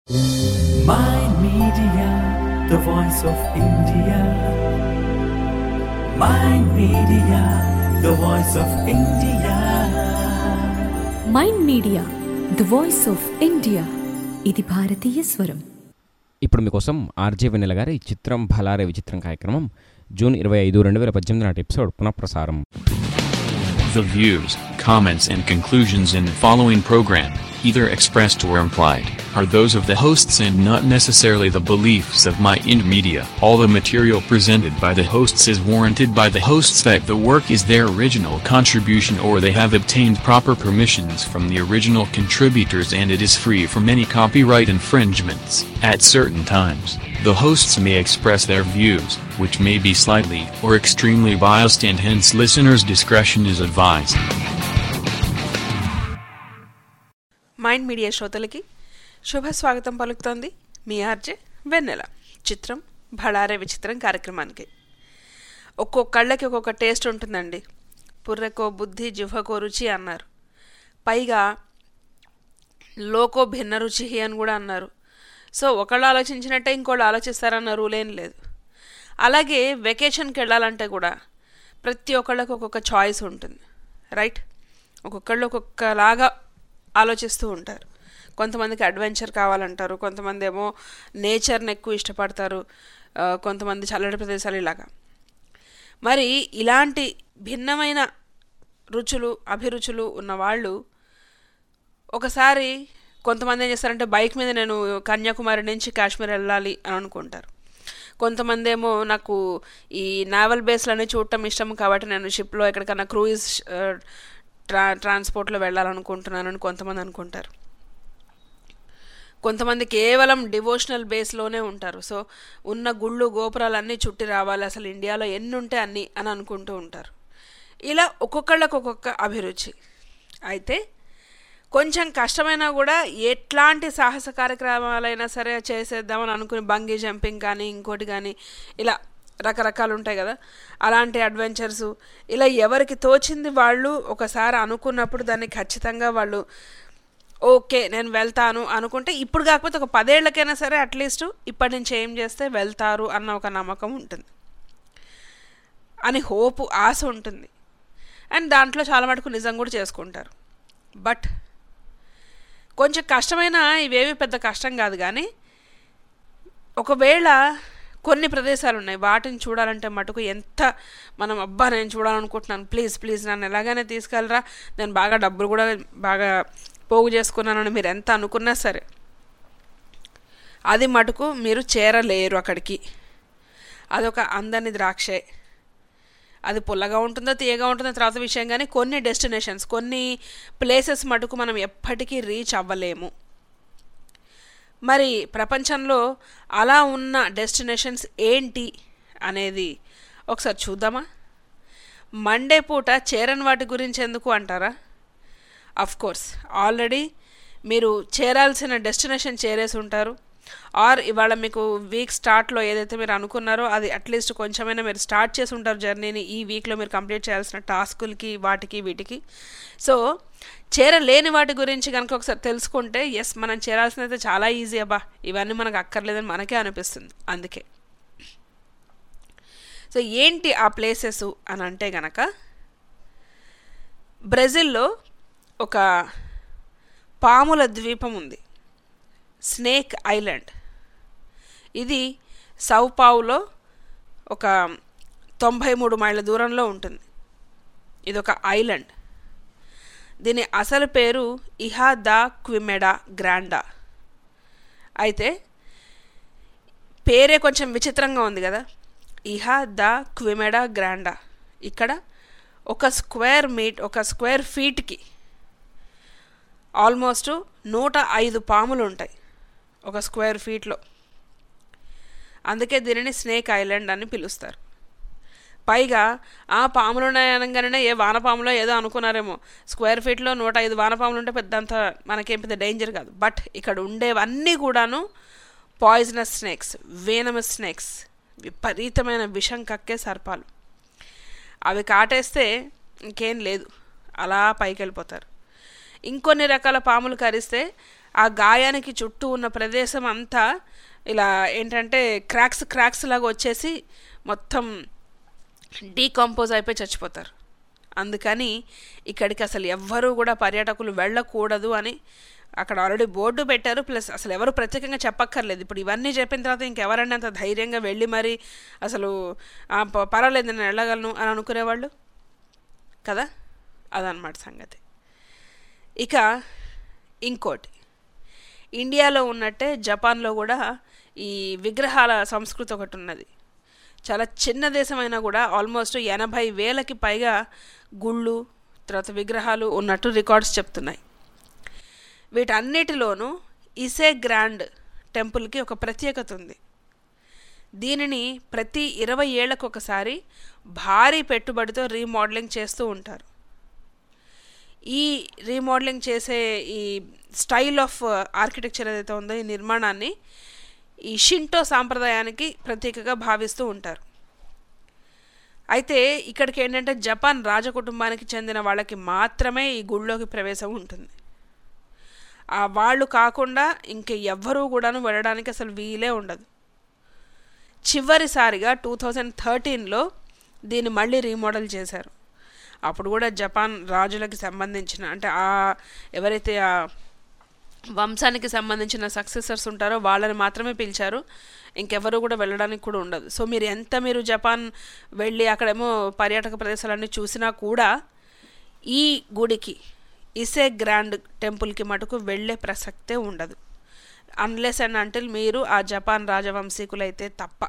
Mind Media, the voice of India. Mind Media, the voice of India. Mind media the voice of India ఇది భారతీయ స్వరం ఇప్పుడు మీకోసం RJ వెన్నెల గారి చిత్రం భలారే విచిత్రం కార్యక్రమం జూన్ ఇరవై ఐదు రెండు వేల పద్దెనిమిది నాటి ఎపిసోడ్ పునఃప్రసారం The views, comments, and conclusions in the following program, either expressed or implied, are those of the hosts and not necessarily the beliefs of My Ind Media. All the material presented by the hosts is warranted by the hosts that the work is their original contribution or they have obtained proper permissions from the original contributors and it is free from any copyright infringements. At certain times, the hosts may express their views, which may be slightly or extremely biased and hence listeners' discretion is advised. Mind Media శ్రోతలకి శుభ స్వాగతం పలుకుతోంది మీ RJ వెన్నెల చిత్రం భళారే విచిత్రం కార్యక్రమానికి ఒక్కొక్కళ్ళకి ఒక్కొక్క taste ఉంటుందండి పుర్రెకో బుద్ధి జిహ్వకో రుచి అన్నారు పైగా లోకో భిన్న రుచి అని కూడా అన్నారు సో ఒకళ్ళు ఆలోచించినట్టే ఇంకోళ్ళు ఆలోచిస్తారన్న రూల్ ఏం లేదు అలాగే వెకేషన్కి వెళ్ళాలంటే కూడా ప్రతి ఒక్కళ్ళకి ఒక్కొక్క చాయిస్ ఉంటుంది రైట్ ఒక్కొక్కళ్ళు ఒక్కొక్కలాగా ఆలోచిస్తూ ఉంటారు కొంతమందికి అడ్వెంచర్ కావాలంటారు కొంతమంది ఏమో నేచర్ని ఎక్కువ ఇష్టపడతారు ఆ, కొంతమంది చల్లటి ప్రదేశాలు ఇలాగా మరి ఇలాంటి భిన్నమైన రుచులు అభిరుచులు ఉన్న వాళ్ళు ఒకసారి కొంతమంది ఏం చేస్తారంటే బైక్ మీద నేను కన్యాకుమారి నుంచి కాశ్మీర్ వెళ్ళాలి అని అనుకుంటారు కొంతమంది ఏమో నాకు ఈ నావల్ బేస్లన్నీ చూడటం ఇష్టం కాబట్టి నేను షిప్లో ఎక్కడికన్నా క్రూయిజ్ ట్రా ట్రాన్స్పోర్ట్లో వెళ్ళాలనుకుంటున్నాను అని కొంతమంది అనుకుంటారు కొంతమంది కేవలం డివోషనల్ బేస్లోనే ఉంటారు సో ఉన్న గుళ్ళు గోపురాలన్నీ చుట్టి రావాలి అసలు ఇండియాలో ఎన్ని ఉంటే అన్ని అని అనుకుంటూ ఉంటారు ఇలా ఒక్కొక్కళ్ళకి ఒక్కొక్క అభిరుచి అయితే కొంచెం కష్టమైనా కూడా ఎట్లాంటి సాహస కార్యక్రమాలైనా సరే చేసేద్దామని అనుకుని బంగీ జంపింగ్ కానీ ఇంకోటి కానీ ఇలా రకరకాలు ఉంటాయి కదా అలాంటి అడ్వెంచర్స్ ఇలా ఎవరికి తోచింది వాళ్ళు ఒకసారి అనుకున్నప్పుడు దాన్ని ఖచ్చితంగా వాళ్ళు ఓకే నేను వెళ్తాను అనుకుంటే ఇప్పుడు కాకపోతే ఒక పదేళ్లకైనా సరే అట్లీస్ట్ ఇప్పటి నుంచి ఏం చేస్తే వెళ్తారు అన్న ఒక నమ్మకం ఉంటుంది అని హోపు ఆశ ఉంటుంది అండ్ దాంట్లో చాలా మటుకు నిజం కూడా చేసుకుంటారు బట్ కొంచెం కష్టమైన ఇవేవి పెద్ద కష్టం కాదు కానీ ఒకవేళ కొన్ని ప్రదేశాలు ఉన్నాయి వాటిని చూడాలంటే మటుకు ఎంత మనం అబ్బా నేను చూడాలనుకుంటున్నాను ప్లీజ్ ప్లీజ్ నన్ను ఎలాగైనా తీసుకెళ్ళరా నేను బాగా డబ్బులు కూడా బాగా పోగు చేసుకున్నానని మీరు ఎంత అనుకున్నా సరే అది మటుకు మీరు చేరలేరు అక్కడికి అదొక అందని ద్రాక్షే అది పుల్లగా ఉంటుందో తీయగా ఉంటుందో తర్వాత విషయం కానీ కొన్ని డెస్టినేషన్స్ కొన్ని ప్లేసెస్ మటుకు మనం ఎప్పటికీ రీచ్ అవ్వలేము మరి ప్రపంచంలో అలా ఉన్న డెస్టినేషన్స్ ఏంటి అనేది ఒకసారి చూద్దామా మండే పూట చేరని వాటి గురించి ఎందుకు అంటారా అఫ్ కోర్స్ ఆల్రెడీ మీరు చేరాల్సిన డెస్టినేషన్ చేరేసి ఉంటారు ఆర్ ఇవాళ మీకు వీక్ స్టార్ట్లో ఏదైతే మీరు అనుకున్నారో అది అట్లీస్ట్ కొంచెమైనా మీరు స్టార్ట్ చేసి ఉంటారు జర్నీని ఈ వీక్లో మీరు కంప్లీట్ చేయాల్సిన టాస్కులకి వాటికి వీటికి సో చేరలేని వాటి గురించి కనుక ఒకసారి తెలుసుకుంటే ఎస్ మనం చేరాల్సినది చాలా ఈజీ అబ్బా ఇవన్నీ మనకు అక్కర్లేదని మనకే అనిపిస్తుంది అందుకే సో ఏంటి ఆ ప్లేసెస్ అని అంటే గనక బ్రెజిల్లో ఒక పాముల ద్వీపం ఉంది స్నేక్ ఐలాండ్ ఇది సౌపావులో ఒక తొంభై మూడు మైళ్ళ దూరంలో ఉంటుంది ఇది ఒక ఐలాండ్ దీని అసలు పేరు ఇహా దా క్విమెడా గ్రాండా అయితే పేరే కొంచెం విచిత్రంగా ఉంది కదా ఇహా దా క్విమెడా గ్రాండా ఇక్కడ ఒక స్క్వేర్ మీట్ ఒక స్క్వేర్ ఫీట్కి ఆల్మోస్ట్ నూట ఐదు పాములు ఉంటాయి ఒక స్క్వేర్ ఫీట్లో అందుకే దీనిని స్నేక్ ఐలాండ్ అని పిలుస్తారు పైగా ఆ పాములు ఉన్నాయనగానే ఏ వానపాములో ఏదో అనుకున్నారేమో స్క్వేర్ ఫీట్లో నూట ఐదు వానపాములు ఉంటే పెద్దంత మనకేం పెద్ద డేంజర్ కాదు బట్ ఇక్కడ ఉండేవన్నీ కూడాను పాయిజనస్ స్నేక్స్ వేనమస్ స్నేక్స్ విపరీతమైన విషం కక్కే సర్పాలు అవి కాటేస్తే ఇంకేం లేదు అలా పైకి వెళ్ళిపోతారు ఇంకొన్ని రకాల పాములు కరిస్తే ఆ గాయానికి చుట్టూ ఉన్న ప్రదేశం అంతా ఇలా ఏంటంటే క్రాక్స్ క్రాక్స్ లాగా వచ్చేసి మొత్తం డీకంపోజ్ అయిపోయి చచ్చిపోతారు అందుకని ఇక్కడికి అసలు ఎవ్వరూ కూడా పర్యాటకులు వెళ్ళకూడదు అని అక్కడ ఆల్రెడీ బోర్డు పెట్టారు ప్లస్ అసలు ఎవరు ప్రత్యేకంగా చెప్పక్కర్లేదు ఇప్పుడు ఇవన్నీ చెప్పిన తర్వాత ఇంకెవరన్నా అంత ధైర్యంగా వెళ్ళి మరి అసలు "ఆ, ప- పర్వాలేదు నేను వెళ్ళగలను అని అనుకునేవాళ్ళు కదా అదనమాట సంగతి ఇక ఇంకోటి ఇండియాలో ఉన్నట్టే జపాన్లో కూడా ఈ విగ్రహాల సంస్కృతి ఒకటి ఉన్నది చాలా చిన్న దేశమైనా కూడా ఆల్మోస్ట్ ఎనభై వేలకి పైగా గుళ్ళు తర్వాత విగ్రహాలు ఉన్నట్టు రికార్డ్స్ చెప్తున్నాయి వీటన్నిటిలోనూ ఇసే గ్రాండ్ టెంపుల్కి ఒక ప్రత్యేకత ఉంది దీనిని ప్రతి ఇరవై ఏళ్ళకు ఒకసారి భారీ పెట్టుబడితో రీమోడలింగ్ చేస్తూ ఉంటారు ఈ రీమోడలింగ్ చేసే ఈ స్టైల్ ఆఫ్ ఆర్కిటెక్చర్ ఏదైతే ఉందో ఈ నిర్మాణాన్ని ఈ షింటో సాంప్రదాయానికి ప్రతీకగా భావిస్తూ ఉంటారు అయితే ఇక్కడికి ఏంటంటే జపాన్ రాజకుటుంబానికి చెందిన వాళ్ళకి మాత్రమే ఈ గుళ్ళోకి ప్రవేశం ఉంటుంది ఆ వాళ్ళు కాకుండా ఇంక ఎవ్వరూ కూడాను వెళ్ళడానికి అసలు వీలే ఉండదు చివరిసారిగా టూ థౌజండ్ థర్టీన్లో దీన్ని మళ్ళీ రీమోడల్ చేశారు అప్పుడు కూడా జపాన్ రాజులకి సంబంధించిన అంటే ఆ ఎవరైతే ఆ వంశానికి సంబంధించిన సక్సెసర్స్ ఉంటారో వాళ్ళని మాత్రమే పిలిచారు ఇంకెవరు కూడా వెళ్ళడానికి కూడా ఉండదు సో మీరు ఎంత మీరు జపాన్ వెళ్ళి అక్కడేమో పర్యాటక ప్రదేశాలన్నీ చూసినా కూడా ఈ గుడికి ఇసే గ్రాండ్ టెంపుల్కి మటుకు వెళ్ళే ప్రసక్తే ఉండదు అన్లెస్ అండ్ అంటిల్ మీరు ఆ జపాన్ రాజవంశీకులైతే తప్ప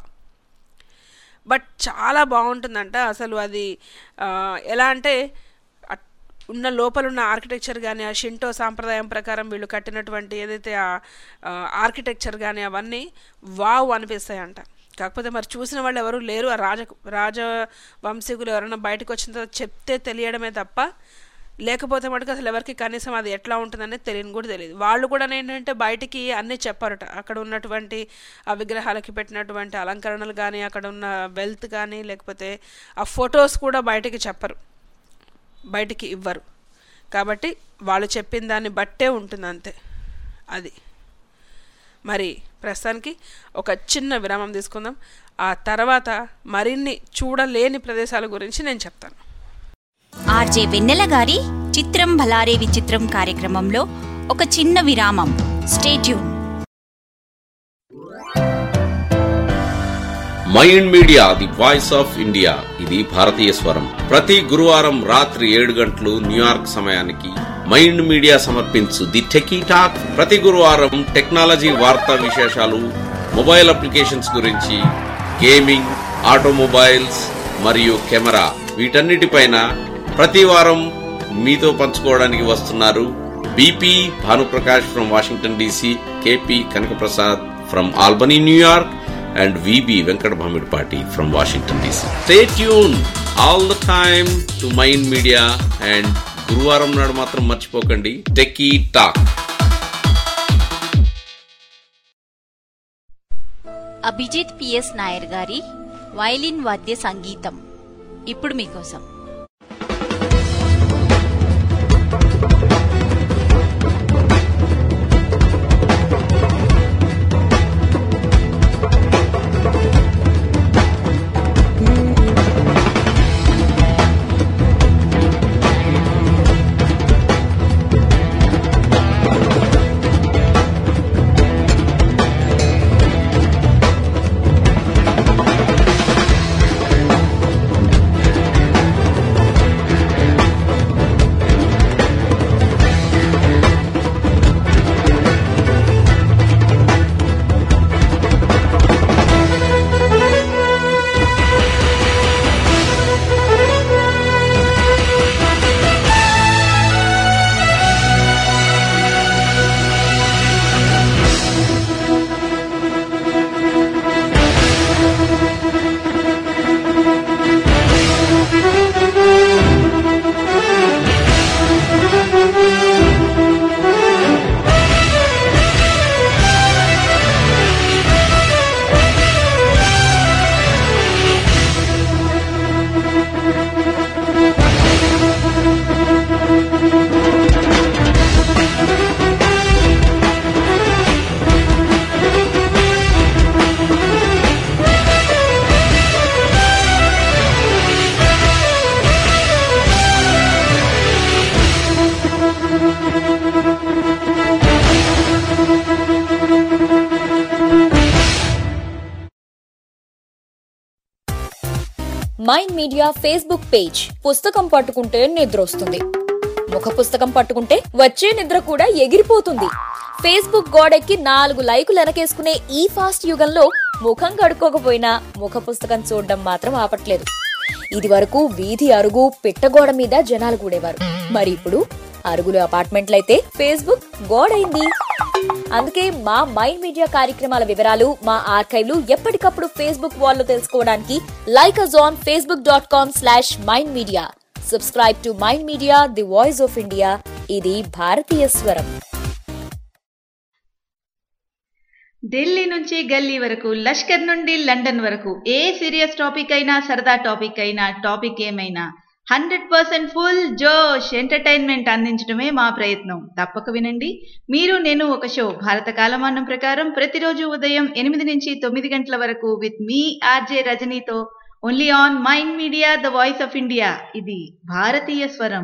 బట్ చాలా బాగుంటుందంట అసలు అది ఆ, ఎలా అంటే అట్- ఉన్న లోపల ఉన్న ఆర్కిటెక్చర్ కానీ ఆ షింటో సాంప్రదాయం ప్రకారం వీళ్ళు కట్టినటువంటి ఏదైతే ఆ ఆర్కిటెక్చర్ కానీ అవన్నీ వావ్ అనిపిస్తాయంట కాకపోతే మరి చూసిన వాళ్ళు ఎవరు లేరు ఆ రాజ రాజవంశీకులు ఎవరైనా బయటకు వచ్చిన తర్వాత చెప్తే తెలియడమే తప్ప లేకపోతే మటుకు అసలు ఎవరికి కనీసం అది ఎట్లా ఉంటుందనేది తెలియని కూడా తెలియదు వాళ్ళు కూడా ఏంటంటే బయటికి అన్నీ చెప్పారట అక్కడ ఉన్నటువంటి ఆ విగ్రహాలకి పెట్టినటువంటి అలంకరణలు కానీ అక్కడ ఉన్న వెల్త్ కానీ లేకపోతే ఆ ఫొటోస్ కూడా బయటికి చెప్పరు బయటికి ఇవ్వరు కాబట్టి వాళ్ళు చెప్పిన దాన్ని బట్టే ఉంటుంది అంతే అది మరి ప్రస్తుతానికి ఒక చిన్న విరామం తీసుకుందాం ఆ తర్వాత మరిన్ని చూడలేని ప్రదేశాల గురించి నేను చెప్తాను ఆర్జే వెన్నెల గారి చిత్రం భలారే విచిత్రం కార్యక్రమంలో ఒక చిన్న విరామం stay tuned Mind media the voice of India ఇది భారతీయ స్వరం ప్రతి గురువారం రాత్రి ఏడు గంటలు న్యూయార్క్ సమయానికి మైండ్ మీడియా సమర్పించు ది టెకీ టాక్ ప్రతి గురువారం టెక్నాలజీ వార్తా విశేషాలు మొబైల్ అప్లికేషన్స్ గురించి గేమింగ్ ఆటోమొబైల్స్ మరియు కెమెరా వీటన్నిటిపైన ప్రతి వారం మీతో పంచుకోవడానికి వస్తున్నారు BP Bhanuprakash from Washington DC KP Kanakaprasad from Albany New York and VB Venkat Bhamidpati from Washington DC. Stay tuned all the time to Mind Media and గురువారం నాడు మాత్రం మర్చిపోకండి techie talk Abhijit PS Nair గారి వైలిన్ వాద్య సంగీతం ఇప్పుడు మీకోసం Thank Mind Media Facebook page పుస్తకం పట్టుకుంటే నిద్రొస్తుంది ముఖ పుస్తకం పట్టుకుంటే వచ్చే నిద్ర కూడా ఎగిరిపోతుంది ఫేస్బుక్ గోడెక్కి నాలుగు లైకులు వెనకేసుకునే ఈ ఫాస్ట్ యుగంలో ముఖం కడుక్కోకపోయినా ముఖ పుస్తకం చూడడం మాత్రం ఆపట్లేదు ఇది వరకు వీధి అరుగు పిట్టగోడ మీద జనాలు కూడేవారు మరి ఇప్పుడు అరుగులు అపార్ట్మెంట్లయితే ఫేస్బుక్ గోడైంది అందుకే మా మైండ్ మీడియా కార్యక్రమాల వివరాలు మా ఆర్కైవ్లు ఎప్పటికప్పుడు ఫేస్బుక్ వాల్లో తెలుసుకోవడానికి like us on Facebook dot com slash Mind Media subscribe to mind media the voice of India ఇది భారతీయ స్వరం ఢిల్లీ నుంచి గల్లీ వరకు లష్కర్ నుండి లండన్ వరకు ఏ సీరియస్ టాపిక్ అయినా సరదా టాపిక్ అయినా టాపిక్ ఏమైనా హండ్రెడ్ పర్సెంట్ ఫుల్ జోష్ ఎంటర్టైన్మెంట్ అందించడమే మా ప్రయత్నం తప్పక వినండి మీరు నేను ఒక షో భారత కాలమానం ప్రకారం ప్రతిరోజు ఉదయం ఎనిమిది నుంచి తొమ్మిది గంటల వరకు విత్ మీ ఆర్జే రజనీతో only on mind media the voice of India ఇది భారతీయ స్వరం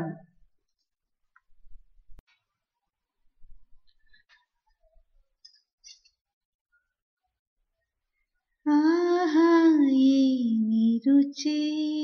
ఆహా ఏమి రుచి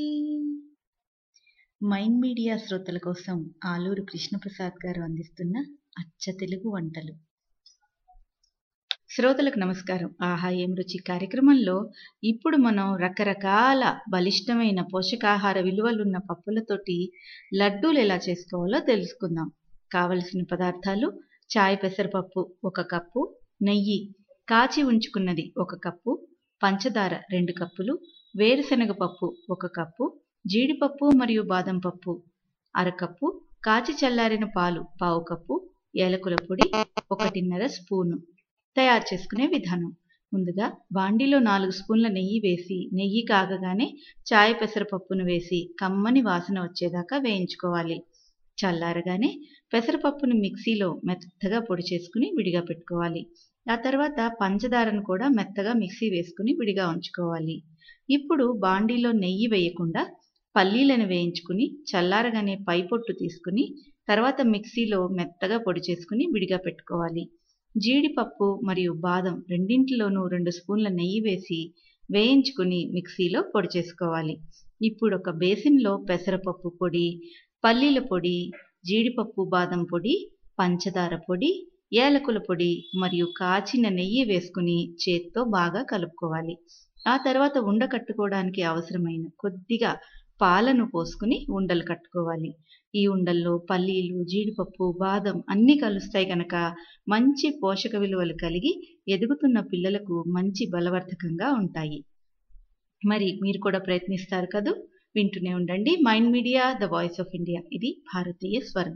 మైండ్ మీడియా శ్రోతల కోసం ఆలూరు కృష్ణప్రసాద్ గారు అందిస్తున్న అచ్చ తెలుగు వంటలు శ్రోతలకు నమస్కారం ఆహా ఏం రుచి కార్యక్రమంలో ఇప్పుడు మనం రకరకాల బలిష్టమైన పోషకాహార విలువలున్న పప్పులతోటి లడ్డూలు ఎలా చేసుకోవాలో తెలుసుకుందాం కావలసిన పదార్థాలు చాయ్ పెసరపప్పు ఒక కప్పు నెయ్యి కాచి ఉంచుకున్నది ఒక కప్పు పంచదార రెండు కప్పులు వేరుశనగ పప్పు ఒక కప్పు జీడిపప్పు మరియు బాదం పప్పు అరకప్పు కాచి చల్లారిన పాలు పావు కప్పు ఏలకుల పొడి ఒకటిన్నర స్పూను తయారు చేసుకునే విధానం ముందుగా బాండీలో నాలుగు స్పూన్ల నెయ్యి వేసి నెయ్యి కాగగానే చాయ్ పెసరపప్పును వేసి కమ్మని వాసన వచ్చేదాకా వేయించుకోవాలి చల్లారగానే పెసరపప్పును మిక్సీలో మెత్తగా పొడి చేసుకుని విడిగా పెట్టుకోవాలి ఆ తర్వాత పంచదారను కూడా మెత్తగా మిక్సీ వేసుకుని విడిగా ఉంచుకోవాలి ఇప్పుడు బాండీలో నెయ్యి వేయకుండా పల్లీలను వేయించుకుని చల్లారగానే పై పొట్టు తీసుకుని తర్వాత మిక్సీలో మెత్తగా పొడి చేసుకుని విడిగా పెట్టుకోవాలి జీడిపప్పు మరియు బాదం రెండింటిలోనూ రెండు స్పూన్ల నెయ్యి వేసి వేయించుకుని మిక్సీలో పొడి చేసుకోవాలి ఇప్పుడు ఒక బేసిన్లో పెసరపప్పు పొడి పల్లీల పొడి జీడిపప్పు బాదం పొడి పంచదార పొడి ఏలకుల పొడి మరియు కాచిన నెయ్యి వేసుకుని చేత్తో బాగా కలుపుకోవాలి ఆ తర్వాత ఉండ కట్టుకోవడానికి అవసరమైన కొద్దిగా పాలను పోసుకుని ఉండలు కట్టుకోవాలి ఈ ఉండల్లో పల్లీలు జీడిపప్పు బాదం అన్నీ కలుస్తాయి కనుక మంచి పోషక విలువలు కలిగి ఎదుగుతున్న పిల్లలకు మంచి బలవర్ధకంగా ఉంటాయి మరి మీరు కూడా ప్రయత్నిస్తారు కదూ వింటూనే ఉండండి mind media the voice of India ఇది భారతీయ స్వరం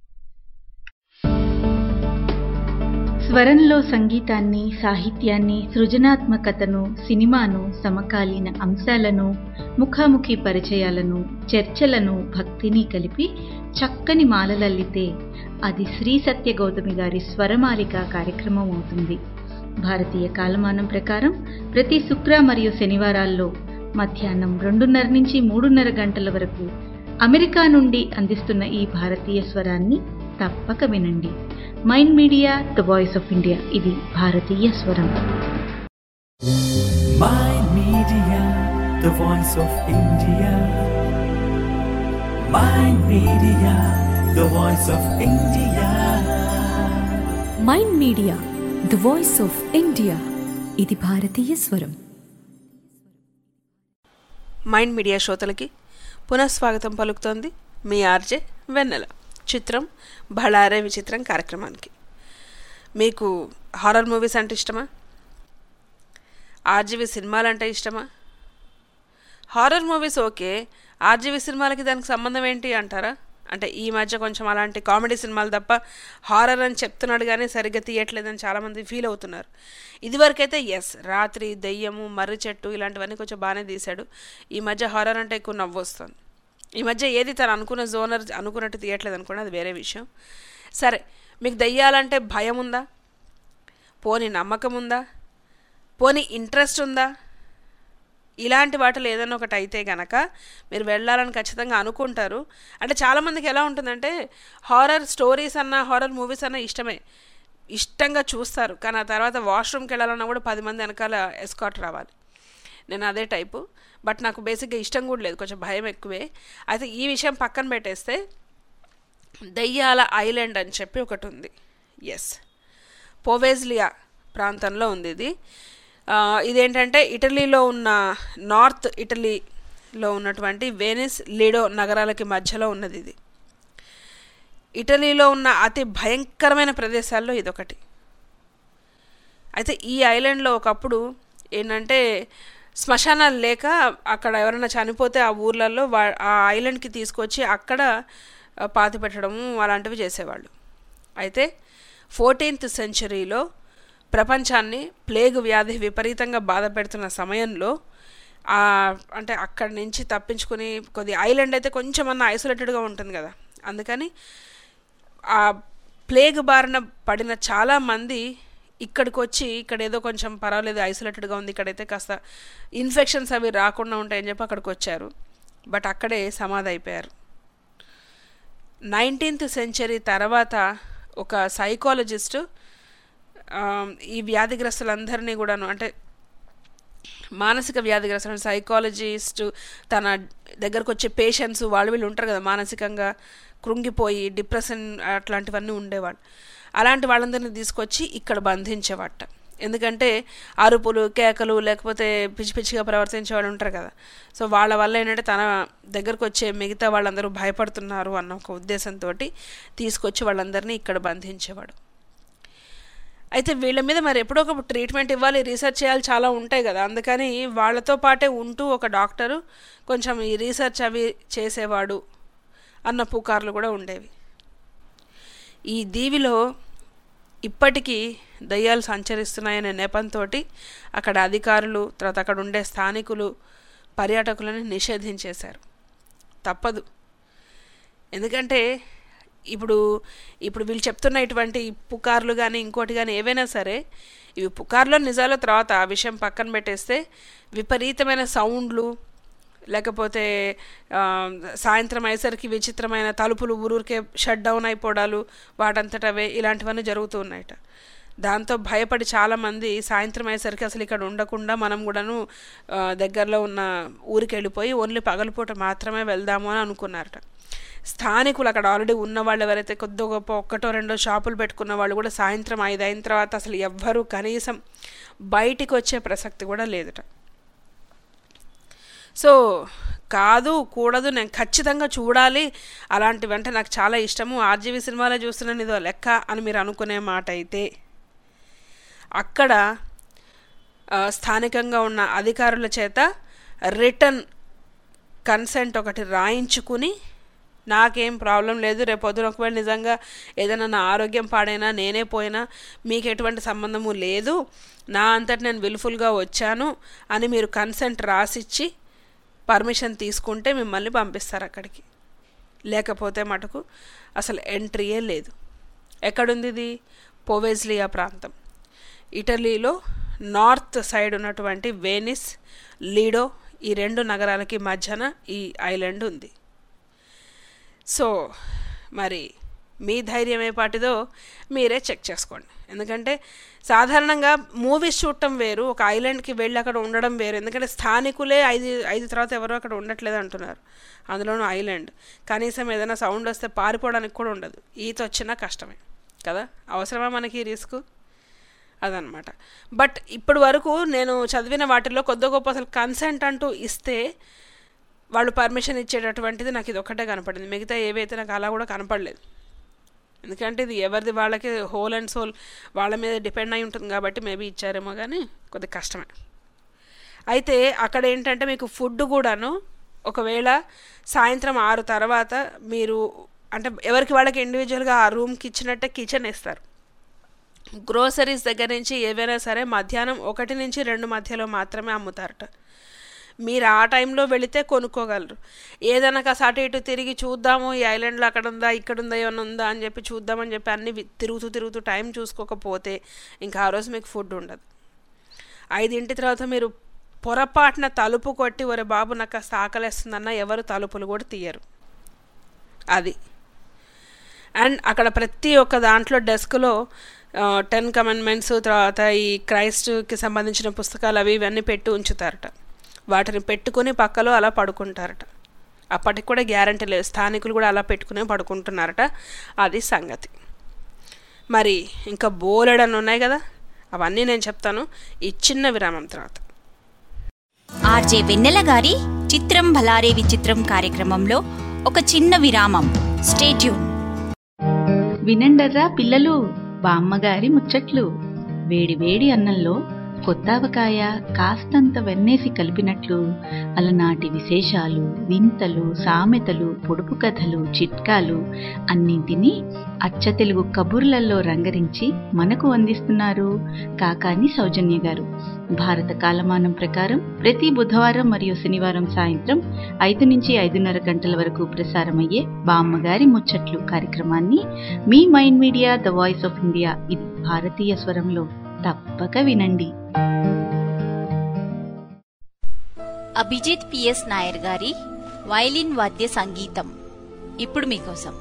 స్వరంలో సంగీతాన్ని సాహిత్యాన్ని సృజనాత్మకతను సినిమాను సమకాలీన అంశాలను ముఖాముఖి పరిచయాలను చర్చలను భక్తిని కలిపి చక్కని మాలలల్లితే అది శ్రీ సత్య గౌతమి గారి స్వరమాలిక కార్యక్రమం అవుతుంది భారతీయ కాలమానం ప్రకారం ప్రతి శుక్ర మరియు శనివారాల్లో మధ్యాహ్నం రెండున్నర నుంచి మూడున్నర గంటల వరకు అమెరికా నుండి అందిస్తున్న ఈ భారతీయ స్వరాన్ని తప్పక వినండి Mind media the voice of India ఇది భారతీయ స్వరం Mind Media, the voice of India. Mind Media, the voice of India. Mind media the voice of India ఇది భారతీయ స్వరం మైండ్ మీడియా శ్రోతలకి పునఃస్వాగతం పలుకుతోంది మీ ఆర్జే వెన్నెల చిత్రం బళారే విచిత్రం కార్యక్రమానికి మీకు హారర్ మూవీస్ అంటే ఇష్టమా ఆర్జీవి సినిమాలు అంటే ఇష్టమా హారర్ మూవీస్ ఓకే ఆర్జీవి సినిమాలకి దానికి సంబంధం ఏంటి అంటారా అంటే ఈ మధ్య కొంచెం అలాంటి కామెడీ సినిమాలు తప్ప హారర్ అని చెప్తున్నాడు కానీ సరిగ్గా తీయట్లేదని చాలామంది ఫీల్ అవుతున్నారు ఇదివరకైతే ఎస్ రాత్రి దెయ్యము మర్రి చెట్టు ఇలాంటివన్నీ కొంచెం బాగానే తీశాడు ఈ మధ్య హారర్ అంటే ఎక్కువ నవ్వు వస్తుంది ఈ మధ్య ఏది తను అనుకున్న జోనర్ అనుకున్నట్టు తీయట్లేదు అనుకోండి అది వేరే విషయం సరే మీకు దెయ్యాలంటే భయం ఉందా పోని నమ్మకం ఉందా పోని ఇంట్రెస్ట్ ఉందా ఇలాంటి వాటిలో ఏదైనా ఒకటి అయితే గనక మీరు వెళ్ళాలని ఖచ్చితంగా అనుకుంటారు అంటే చాలామందికి ఎలా ఉంటుందంటే హారర్ స్టోరీస్ అన్నా హారర్ మూవీస్ అన్నా ఇష్టమే ఇష్టంగా చూస్తారు కానీ ఆ తర్వాత వాష్రూమ్కి వెళ్ళాలన్నా కూడా పది మంది వెనకాల ఎస్కాట్ రావాలి నేను అదే టైపు బట్ నాకు బేసిక్గా ఇష్టం కూడా లేదు కొంచెం భయం ఎక్కువే అయితే ఈ విషయం పక్కన పెట్టేస్తే దయ్యాల ఐలాండ్ అని చెప్పి ఒకటి ఉంది ఎస్ పోవేజ్లియా ప్రాంతంలో ఉంది ఇది ఆ, ఇదేంటంటే ఇటలీలో ఉన్న నార్త్ ఇటలీలో ఉన్నటువంటి వెనిస్ లిడో నగరాలకి మధ్యలో ఉన్నది ఇది ఇటలీలో ఉన్న అతి భయంకరమైన ప్రదేశాల్లో ఇదొకటి అయితే ఈ ఐలాండ్లో ఒకప్పుడు ఏంటంటే శ్మశానాలు లేక అక్కడ ఎవరైనా చనిపోతే ఆ ఊర్లలో వా ఆ ఐలాండ్కి తీసుకొచ్చి అక్కడ ఆ, పాతి పెట్టడము అలాంటివి చేసేవాళ్ళు అయితే ఫోర్టీన్త్ సెంచరీలో ప్రపంచాన్ని ప్లేగ్ వ్యాధి విపరీతంగా బాధ పెడుతున్న సమయంలో ఆ, అంటే అక్కడి నుంచి తప్పించుకుని కొద్ది ఐలాండ్ అయితే కొంచెం అన్న ఐసోలేటెడ్గా ఉంటుంది కదా అందుకని ఆ ప్లేగ్ బారిన పడిన చాలా మంది ఇక్కడికి వచ్చి ఇక్కడ ఏదో కొంచెం పర్వాలేదు ఐసోలేటెడ్గా ఉంది ఇక్కడైతే కాస్త ఇన్ఫెక్షన్స్ అవి రాకుండా ఉంటాయని చెప్పి అక్కడికి వచ్చారు బట్ అక్కడే సమాధి అయిపోయారు నైన్టీన్త్ సెంచరీ తర్వాత ఒక సైకాలజిస్టు ఈ వ్యాధిగ్రస్తులందరినీ కూడాను అంటే మానసిక వ్యాధిగ్రస్తులు సైకాలజిస్ట్ తన దగ్గరకు వచ్చే పేషెంట్స్ వాళ్ళు వీళ్ళు ఉంటారు కదా మానసికంగా కృంగిపోయి డిప్రెషన్ అట్లాంటివన్నీ ఉండేవాళ్ళు అలాంటి వాళ్ళందరినీ తీసుకొచ్చి ఇక్కడ బంధించేవాట ఎందుకంటే అరుపులు కేకలు లేకపోతే పిచ్చి పిచ్చిగా ప్రవర్తించే వాళ్ళు ఉంటారు కదా సో వాళ్ళ వల్ల ఏంటంటే తన దగ్గరకు వచ్చే మిగతా వాళ్ళందరూ భయపడుతున్నారు అన్న ఒక ఉద్దేశంతో తీసుకొచ్చి వాళ్ళందరినీ ఇక్కడ బంధించేవాడు అయితే వీళ్ళ మీద మరి ఎప్పుడో ఒక ట్రీట్మెంట్ ఇవ్వాలి రీసెర్చ్ చేయాలి చాలా ఉంటాయి కదా అందుకని వాళ్ళతో పాటే ఉంటూ ఒక డాక్టరు కొంచెం ఈ రీసెర్చ్ అవి చేసేవాడు అన్న పుకార్లు కూడా ఉండేవి ఈ దీవిలో ఇప్పటికీ దయ్యాలు సంచరిస్తున్నాయనే నెపంతో అక్కడ అధికారులు తర్వాత అక్కడ ఉండే స్థానికులు పర్యాటకులను నిషేధించేశారు తప్పదు ఎందుకంటే ఇప్పుడు ఇప్పుడు వీళ్ళు చెప్తున్న ఇటువంటి పుకార్లు కానీ ఇంకోటి కానీ ఏవైనా సరే ఇవి పుకార్లో నిజాల తర్వాత ఆ విషయం పక్కన పెట్టేస్తే విపరీతమైన సౌండ్లు లేకపోతే ఆ, సాయంత్రం అయ్యేసరికి విచిత్రమైన తలుపులు ఊరూరికే షట్ డౌన్ అయిపోవడాలు వాటంతట అవే ఇలాంటివన్నీ జరుగుతూ ఉన్నాయట దాంతో భయపడి చాలామంది సాయంత్రం అయ్యేసరికి అసలు ఇక్కడ ఉండకుండా మనం కూడాను ఆ, దగ్గరలో ఉన్న ఊరికి వెళ్ళిపోయి ఓన్లీ పగలపూట మాత్రమే వెళ్దాము అని అనుకున్నారట స్థానికులు అక్కడ ఆల్రెడీ ఉన్న వాళ్ళు ఎవరైతే కొద్ది గొప్ప ఒక్కటో రెండో షాపులు పెట్టుకున్న వాళ్ళు కూడా సాయంత్రం ఐదు అయిన తర్వాత అసలు ఎవ్వరూ కనీసం బయటికి వచ్చే ప్రసక్తి కూడా లేదట సో కాదు కూడదు నేను ఖచ్చితంగా చూడాలి అలాంటివి అంటే నాకు చాలా ఇష్టము ఆర్జీవి సినిమాలో చూస్తున్నాను ఇదో లెక్క అని మీరు అనుకునే మాట అయితే అక్కడ ఆ, స్థానికంగా ఉన్న అధికారుల చేత రిటర్న్ కన్సెంట్ ఒకటి రాయించుకుని నాకేం ప్రాబ్లం లేదు రేపు పొద్దున ఒకవేళ నిజంగా ఏదైనా నా ఆరోగ్యం పాడైనా నేనే పోయినా మీకు ఎటువంటి సంబంధము లేదు నా అంతటి నేను విల్ఫుల్గా వచ్చాను అని మీరు కన్సెంట్ రాసిచ్చి పర్మిషన్ తీసుకుంటే మిమ్మల్ని పంపిస్తారు అక్కడికి లేకపోతే మటుకు అసలు ఎంట్రీయే లేదు ఎక్కడుంది ఇది పోవెజ్లియా ప్రాంతం ఇటలీలో నార్త్ సైడ్ ఉన్నటువంటి వెనిస్ లీడో ఈ రెండు నగరాలకి మధ్యన ఈ ఐలాండ్ ఉంది సో మరి మీ ధైర్యం ఏ పాటిదో మీరే చెక్ చేసుకోండి ఎందుకంటే సాధారణంగా మూవీస్ చూడటం వేరు ఒక ఐలాండ్కి వెళ్ళి అక్కడ ఉండడం వేరు ఎందుకంటే స్థానికులే ఐదు ఐదు తర్వాత ఎవరు అక్కడ ఉండట్లేదు అంటున్నారు అందులోనూ ఐలాండ్ కనీసం ఏదైనా సౌండ్ వస్తే పారిపోవడానికి కూడా ఉండదు ఈత వచ్చినా కష్టమే కదా అవసరమా మనకి ఈ రిస్క్ అదనమాట బట్ ఇప్పటి వరకు నేను చదివిన వాటిల్లో కొద్ది గొప్ప అసలు కన్సెంట్ అంటూ ఇస్తే వాళ్ళు పర్మిషన్ ఇచ్చేటటువంటిది నాకు ఇది ఒక్కటే కనపడింది మిగతా ఏవైతే నాకు అలా కూడా కనపడలేదు ఎందుకంటే ఇది ఎవరిది వాళ్ళకి హోల్ అండ్ సోల్ వాళ్ళ మీద డిపెండ్ అయి ఉంటుంది కాబట్టి మేబీ ఇచ్చారేమో కానీ కొద్ది కష్టమే అయితే అక్కడ ఏంటంటే మీకు ఫుడ్ కూడాను ఒకవేళ సాయంత్రం ఆరు తర్వాత మీరు అంటే ఎవరికి వాళ్ళకి ఇండివిజువల్గా ఆ రూమ్కి ఇచ్చినట్టే కిచెన్ ఇస్తారు గ్రోసరీస్ దగ్గర నుంచి ఏవైనా సరే మధ్యాహ్నం ఒకటి నుంచి రెండు మధ్యలో మాత్రమే అమ్ముతారట మీరు ఆ టైంలో వెళితే కొనుక్కోగలరు ఏదైనా కాస్త అటు ఇటు తిరిగి చూద్దాము ఈ ఐలాండ్లో అక్కడ ఉందా ఇక్కడ ఉందా ఏమైనా ఉందా అని చెప్పి చూద్దామని చెప్పి అన్ని వి- తిరుగుతూ తిరుగుతూ టైం చూసుకోకపోతే ఇంకా ఆ రోజు మీకు ఫుడ్ ఉండదు ఐదింటి తర్వాత మీరు పొరపాటున తలుపు కొట్టి ఒరే బాబు నాకు కాస్త ఆకలేస్తుందన్న ఎవరు తలుపులు కూడా తీయరు అది అండ్ అక్కడ ప్రతి ఒక్క దాంట్లో డెస్క్లో టెన్ కమెంట్మెంట్స్ తర్వాత ఈ క్రైస్ట్కి సంబంధించిన పుస్తకాలు అవి ఇవన్నీ పెట్టి ఉంచుతారట వాటిని పెట్టుకొని పక్కలో అలా పడుకుంటారట అప్పటికి కూడా గ్యారంటీ లేదు స్థానికులు కూడా అలా పెట్టుకునే పడుకుంటున్నారట అది సంగతి మరి ఇంకా బోలెడని ఉన్నాయి కదా అవన్నీ నేను చెప్తాను ఈ చిన్న విరామం తర్వాత ఆర్జే వెన్నెల గారి చిత్రం భలారే విచిత్రం కార్యక్రమంలో ఒక చిన్న విరామం స్టేట్యూన్ వినండర్రా పిల్లలు బామ్మగారి ముచ్చట్లు వేడి వేడి అన్నంలో కొత్తావకాయ కాస్తంత వెన్నేసి కలిపినట్లు అలనాటి విశేషాలు వింతలు సామెతలు పొడుపు కథలు చిట్కాలు అన్నింటినీ అచ్చ తెలుగు కబుర్లలో రంగరించి మనకు అందిస్తున్నారు కాకాని సౌజన్య గారు భారత కాలమానం ప్రకారం ప్రతి బుధవారం మరియు శనివారం సాయంత్రం ఐదు నుంచి ఐదున్నర గంటల వరకు ప్రసారమయ్యే బామ్మగారి ముచ్చట్లు కార్యక్రమాన్ని మీ Mind media the voice of India ఇది భారతీయ స్వరంలో తప్పక వినండి అభిజిత్ పిఎస్ నాయర్ గారి వైలిన్ వాద్య సంగీతం ఇప్పుడు మీకోసం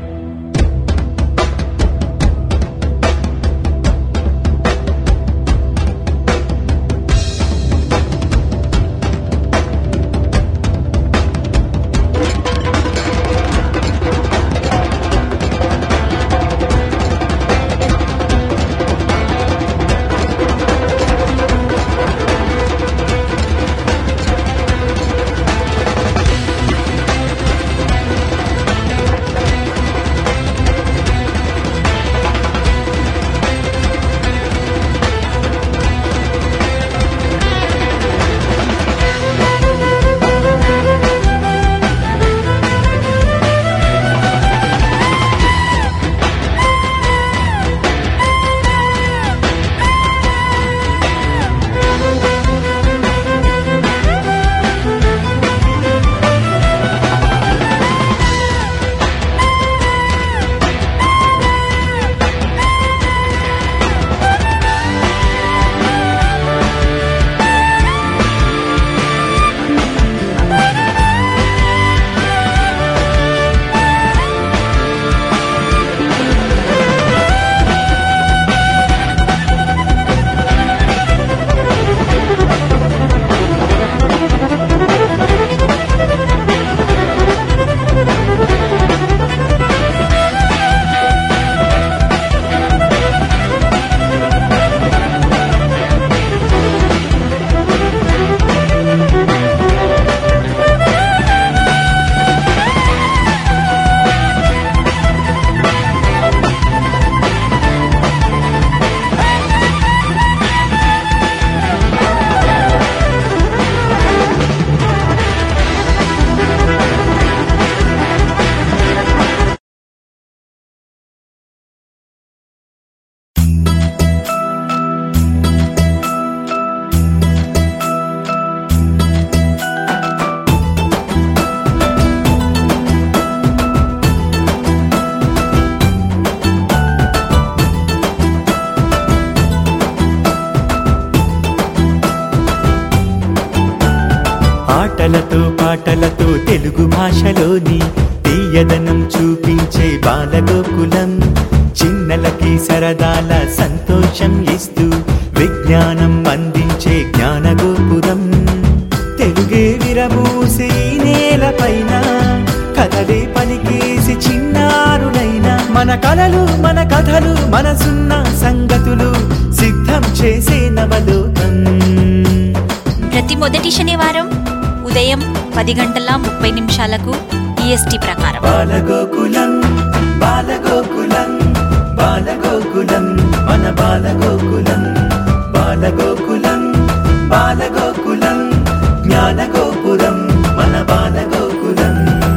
ఆటలతో పాటలతో తెలుగు భాషలోని తీయదనం చూపించే బాలగోకులం చిన్నలకి సరదాల సంతోషం ఇస్తూ విజ్ఞానం అందించే జ్ఞానగోపురం తెలుగే విరబూసే ఈ నేలపైన కథలే పలికేసి చిన్నారులైన మన కలలు మన కథలు మనసున్న సంగతులు సిద్ధం చేసే నవలోకం ప్రతి మొదటి శనివారం ఉదయం పది గంటల ముప్పై నిమిషాలకు ఈఎస్టీ ప్రకారం బాలగోకులం బాలగోకులం బాలగోకులం మన బాలగోకులం బాలగోకులం బాలగోకులం జ్ఞానగోపురం మన బాలగోకులం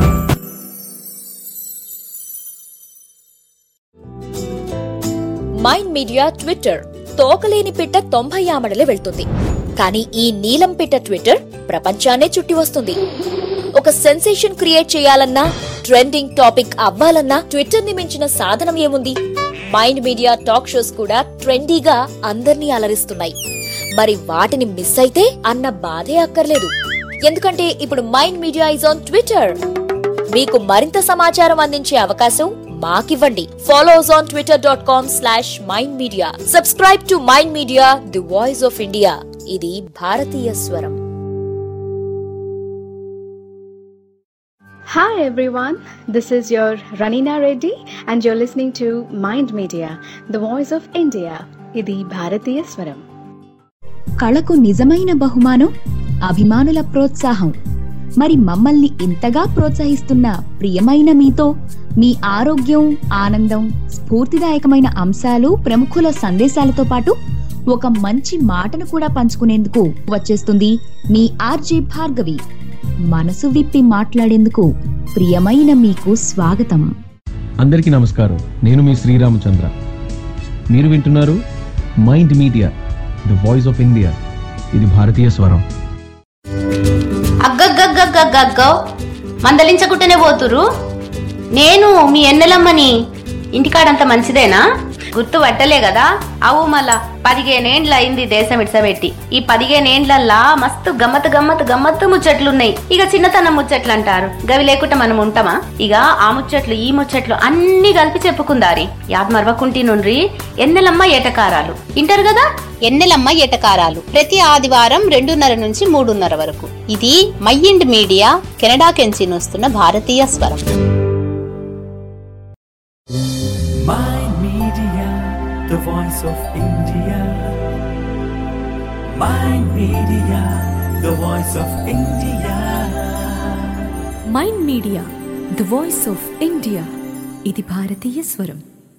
మైండ్ మీడియా ట్విట్టర్ తోకలేని పిట్ట తొంభై ఆమడలే వెళ్తుంది కానీ ఈ నీలం పిట్ట ట్విట్టర్ ప్రపంచాన్నే చుట్టి వస్తుంది ఒక సెన్సేషన్ క్రియేట్ చేయాలన్నా ట్రెండింగ్ టాపిక్ అవ్వాలన్నా ట్విట్టర్ ని మించిన సాధనం ఏముంది మైండ్ మీడియా టాక్ షోస్ కూడా ట్రెండీగా అందర్నీ అలరిస్తున్నాయి మరి వాటిని మిస్ అయితే అన్న బాధే అక్కర్లేదు ఎందుకంటే ఇప్పుడు Mind Media is on Twitter మీకు మరింత సమాచారం అందించే అవకాశం మాకివ్వండి follow us on Twitter dot com slash Mind Media subscribe to mind media the voice of India ఇది భారతీయ స్వరం Hi everyone, this is your Ranina Reddy and you're listening to Mind Media, the voice of India. ఇది భారతీయ స్వరం కళకు నిజమైన బహుమానం అభిమానుల ప్రోత్సాహం మరి మమ్మల్ని ఇంతగా ప్రోత్సహిస్తున్న ప్రియమైన మీతో మీ ఆరోగ్యం ఆనందం స్ఫూర్తిదాయకమైన అంశాలు ప్రముఖుల సందేశాలతో పాటు ఒక మంచి మాటను కూడా పంచుకునేందుకు వచ్చేస్తుంది మీ ఆర్జే భార్గవి మనసు విప్పి మాట్లాడేందుకు ప్రియమైన మీకు స్వాగతం అందరికీ నమస్కారం నేను మీ శ్రీరామచంద్ర మీరు వింటున్నారు Mind media the voice of India ఇది భారతీయ స్వరం అగ్గగ్గగ్గగ్గగ్గో మందలించకుంటేనే పోతురు నేను మీ ఎన్నెలమ్మని ఇంటికాడంత మంచిదేనా గుర్తు పట్టలే కదా అవు మళ్ళా పదిహేనేండ్ల అయింది దేశం ఇడ్సబెట్టి ఈ పదిహేనేండ్లల్లా మస్తు గమ్మత్ గమ్మత్ గమ్మత్తు ముచ్చట్లున్నాయి ఇక చిన్నతనం ముచ్చట్లు అంటారు గవి లేకుండా మనం ఉంటామా ఇక ఆ ముచ్చట్లు ఈ ముచ్చట్లు అన్ని కలిపి చెప్పుకుందారి యాద్ మరవకుంటి నుండ్రి ఎన్నెలమ్మ ఏటకారాలు ఇంటారు కదా ఎన్నెలమ్మ ఏటకారాలు ప్రతి ఆదివారం రెండున్నర నుంచి మూడున్నర వరకు ఇది మైండ్ మీడియా కెనడా కెంచి వస్తున్న భారతీయ స్వరం Mind Media, the voice of India. Mind Media, the voice of India. Mind media the voice of India ఇది భారతీయ స్వరం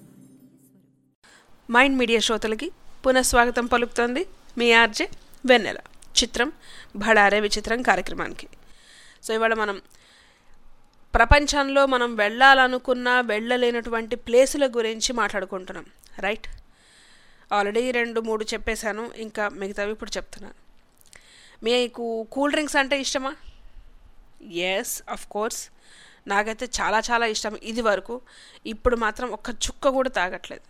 మైండ్ మీడియా శ్రోతలకి పునఃస్వాగతం పలుకుతోంది మీ ఆర్జే వెన్నెల చిత్రం భడారే విచిత్రం కార్యక్రమానికి సో ఇవాళ మనం ప్రపంచంలో మనం వెళ్ళాలనుకున్న వెళ్ళలేనటువంటి ప్లేసుల గురించి మాట్లాడుకుంటున్నాం రైట్ ఆల్రెడీ రెండు మూడు చెప్పేశాను ఇంకా మిగతావి ఇప్పుడు చెప్తున్నాను మీకు కూల్ డ్రింక్స్ అంటే ఇష్టమా ఎస్ అఫ్ కోర్స్ నాకైతే చాలా చాలా ఇష్టం ఇది వరకు ఇప్పుడు మాత్రం ఒక్క చుక్క కూడా తాగట్లేదు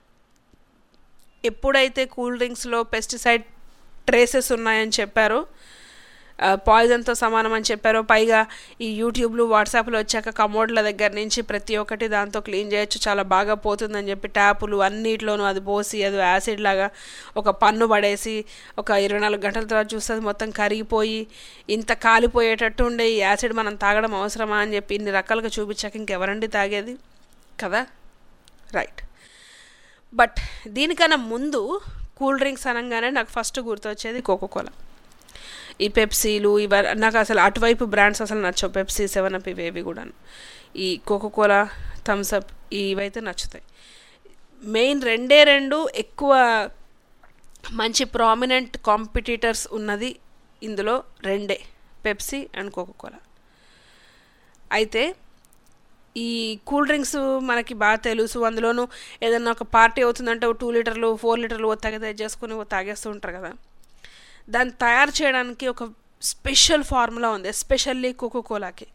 ఎప్పుడైతే కూల్ డ్రింక్స్లో పెస్టిసైడ్ ట్రేసెస్ ఉన్నాయని చెప్పారో పాయిజన్తో సమానం అని చెప్పారో పైగా ఈ యూట్యూబ్లు వాట్సాప్లు వచ్చాక కమోడ్ల దగ్గర నుంచి ప్రతి ఒక్కటి దాంతో క్లీన్ చేయొచ్చు చాలా బాగా పోతుందని చెప్పి ట్యాపులు అన్నిట్లోనూ అది పోసి అది యాసిడ్ లాగా ఒక పన్ను పడేసి ఒక ఇరవై నాలుగు గంటల తర్వాత చూస్తే అది మొత్తం కరిగిపోయి ఇంత కాలిపోయేటట్టు ఉండే ఈ యాసిడ్ మనం తాగడం అవసరమా అని చెప్పి ఇన్ని రకాలుగా చూపించాక ఇంకెవరండి తాగేది కదా రైట్ బట్ దీనికన్నా ముందు కూల్ డ్రింక్స్ అనగానే నాకు ఫస్ట్ గుర్తొచ్చేది కోకోకోలా ఈ పెప్సీలు ఇవ నాకు అసలు అటువైపు బ్రాండ్స్ అసలు నచ్చవు పెప్సీ సెవెన్ అప్ ఇవేవి కూడాను ఈ కోకోకోలా థమ్స్అప్ ఇవైతే నచ్చుతాయి మెయిన్ రెండే రెండు ఎక్కువ మంచి ప్రామినెంట్ కాంపిటీటర్స్ ఉన్నది ఇందులో రెండే పెప్సీ అండ్ కోకోకోలా అయితే ఈ కూల్ డ్రింక్స్ మనకి బాగా తెలుసు అందులోనూ ఏదైనా ఒక పార్టీ అవుతుందంటే ఓ టూ లీటర్లు ఫోర్ లీటర్లు ఓ తాగితే చేసుకుని ఓ తాగేస్తూ ఉంటారు కదా దాన్ని తయారు చేయడానికి ఒక స్పెషల్ ఫార్ములా ఉంది ఎస్పెషల్లీ కోకోకోలాకి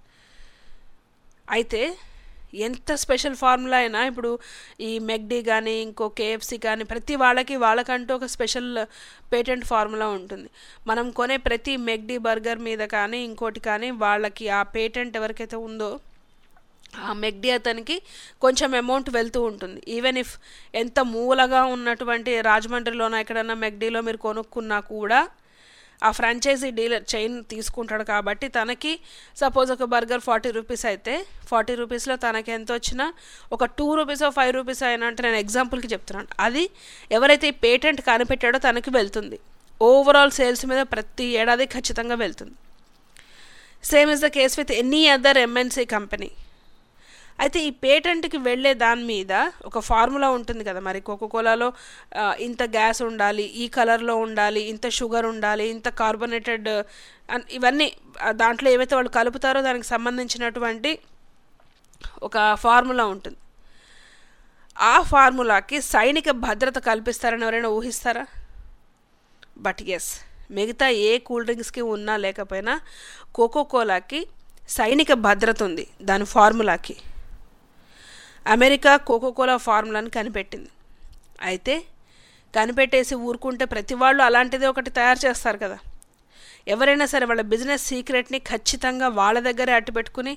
అయితే ఎంత స్పెషల్ ఫార్ములా అయినా ఇప్పుడు ఈ మెగ్డీ కానీ ఇంకో కేఎఫ్సి కానీ ప్రతి వాళ్ళకి వాళ్ళకంటూ ఒక స్పెషల్ పేటెంట్ ఫార్ములా ఉంటుంది మనం కొనే ప్రతి మెగ్డీ బర్గర్ మీద కానీ ఇంకోటి కానీ వాళ్ళకి ఆ పేటెంట్ ఎవరికైతే ఉందో ఆ మెగ్డీ అతనికి కొంచెం అమౌంట్ వెళ్తూ ఉంటుంది ఈవెన్ ఇఫ్ ఎంత మూలగా ఉన్నటువంటి రాజమండ్రిలోనో ఎక్కడన్నా మెగ్డీలో మీరు కొనుక్కున్నా కూడా ఆ ఫ్రాంచైజీ డీలర్ చైన్ తీసుకుంటాడు కాబట్టి తనకి సపోజ్ ఒక బర్గర్ ఫార్టీ రూపీస్ అయితే ఫార్టీ రూపీస్లో తనకి ఎంత వచ్చినా ఒక టూ రూపీస్ ఫైవ్ రూపీస్ అయినా అంటే నేను ఎగ్జాంపుల్కి చెప్తున్నాను అది ఎవరైతే ఈ పేటెంట్ కనిపెట్టాడో తనకి వెళ్తుంది ఓవరాల్ సేల్స్ మీద ప్రతి ఏడాది ఖచ్చితంగా వెళ్తుంది same is the case with any other MNC company అయితే ఈ పేటెంట్కి వెళ్ళే దాని మీద ఒక ఫార్ములా ఉంటుంది కదా మరి కోకోకోలాలో ఇంత గ్యాస్ ఉండాలి ఈ కలర్లో ఉండాలి ఇంత షుగర్ ఉండాలి ఇంత కార్బొనేటెడ్ ఇవన్నీ దాంట్లో ఏవైతే వాళ్ళు కలుపుతారో దానికి సంబంధించినటువంటి ఒక ఫార్ములా ఉంటుంది ఆ ఫార్ములాకి సైనిక భద్రత కల్పిస్తారని ఎవరైనా ఊహిస్తారా బట్ ఎస్ మిగతా ఏ కూల్ డ్రింక్స్కి ఉన్నా లేకపోయినా కోకోకోలాకి సైనిక భద్రత ఉంది దాని ఫార్ములాకి అమెరికా కోకోకోలా ఫార్ములాని కనిపెట్టింది అయితే కనిపెట్టేసి ఊరుకుంటే ప్రతి వాళ్ళు అలాంటిదే ఒకటి తయారు చేస్తారు కదా ఎవరైనా సరే వాళ్ళ బిజినెస్ సీక్రెట్ని ఖచ్చితంగా వాళ్ళ దగ్గరే అట్టు పెట్టుకుని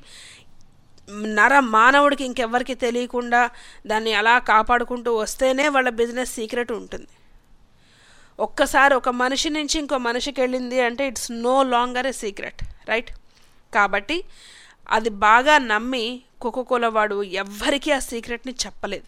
నర మానవుడికి ఇంకెవ్వరికి తెలియకుండా దాన్ని అలా కాపాడుకుంటూ వస్తేనే వాళ్ళ బిజినెస్ సీక్రెట్ ఉంటుంది ఒక్కసారి ఒక మనిషి నుంచి ఇంకో మనిషికి వెళ్ళింది అంటే it's no longer a secret right కాబట్టి అది బాగా నమ్మి కోకోకోలా వాడు ఎవ్వరికీ ఆ సీక్రెట్ని చెప్పలేదు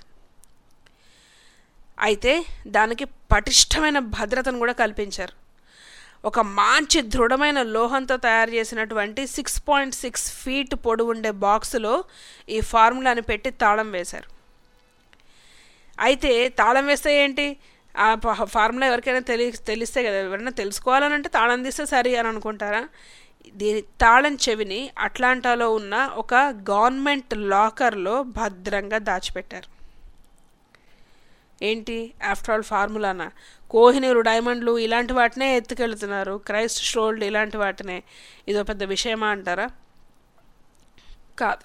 అయితే దానికి పటిష్టమైన భద్రతను కూడా కల్పించారు ఒక మంచి దృఢమైన లోహంతో తయారు చేసినటువంటి సిక్స్ పాయింట్ సిక్స్ ఫీట్ పొడవు ఉండే బాక్సులో ఈ ఫార్ములాని పెట్టి తాళం వేశారు అయితే తాళం వేస్తే ఏంటి ఆ ప- ఫార్ములా ఎవరికైనా తెలి తెలిస్తే కదా ఎవరైనా తెలుసుకోవాలని అంటే తాళం తీస్తే సరి అని అనుకుంటారా దీని తాళం చెవిని అట్లాంటాలో ఉన్న ఒక గవర్నమెంట్ లాకర్లో భద్రంగా దాచిపెట్టారు ఏంటి ఆఫ్టర్ ఆల్ ఫార్ములానా కోహినూరు డైమండ్లు ఇలాంటి వాటినే ఎత్తుకెళ్తున్నారు క్రైస్ట్ షోల్డ్ ఇలాంటి వాటినే ఇదో పెద్ద విషయమా అంటారా కాదు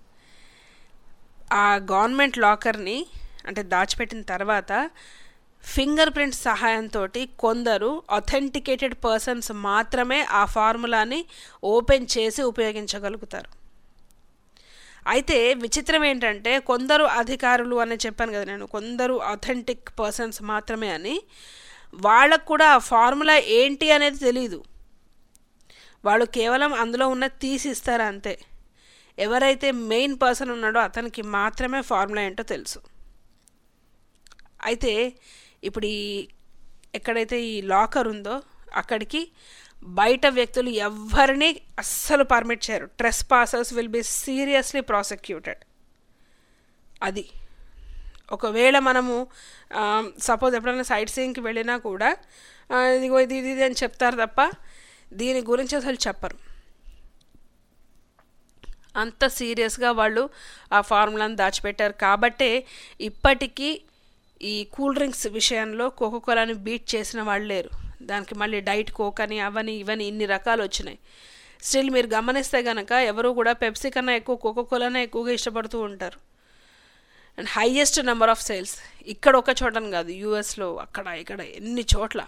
ఆ గవర్నమెంట్ లాకర్ని అంటే దాచిపెట్టిన తర్వాత ఫింగర్ ప్రింట్ సహాయంతో కొందరు అథెంటికేటెడ్ పర్సన్స్ మాత్రమే ఆ ఫార్ములాని ఓపెన్ చేసి ఉపయోగించగలుగుతారు అయితే విచిత్రం ఏంటంటే కొందరు అధికారులు అని చెప్పాను కదా నేను కొందరు అథెంటిక్ పర్సన్స్ మాత్రమే అని వాళ్ళకు కూడా ఆ ఫార్ములా ఏంటి అనేది తెలియదు వాళ్ళు కేవలం అందులో ఉన్న తీసి ఇస్తారు అంతే ఎవరైతే మెయిన్ పర్సన్ ఉన్నాడో అతనికి మాత్రమే ఫార్ములా ఏంటో తెలుసు అయితే ఇప్పుడు ఈ ఎక్కడైతే ఈ లాకర్ ఉందో అక్కడికి బయట వ్యక్తులు ఎవ్వరిని అస్సలు పర్మిట్ చేయరు trespassers will be seriously prosecuted అది ఒకవేళ మనము సపోజ్ ఎప్పుడైనా సైట్ సీయింగ్కి వెళ్ళినా కూడా ఆ, ఇదిగో ఇది ఇది ఇది అని చెప్తారు తప్ప దీని గురించి అసలు చెప్పరు అంత సీరియస్గా వాళ్ళు ఆ ఫార్ములాను దాచిపెట్టారు కాబట్టే ఇప్పటికీ ఈ కూల్ డ్రింక్స్ విషయంలో కోకోకోలాని బీట్ చేసిన వాళ్ళు లేరు దానికి మళ్ళీ డైట్ కోక్ అని అవని ఇవని ఇన్ని రకాలు వచ్చినాయి స్టిల్ మీరు గమనిస్తే కనుక ఎవరు కూడా పెప్సీ కన్నా ఎక్కువ కోకోకోలానే ఎక్కువగా ఇష్టపడుతూ ఉంటారు and highest number of sales ఇక్కడ ఒక చోటని కాదు యూఎస్లో అక్కడ ఇక్కడ ఎన్ని చోట్ల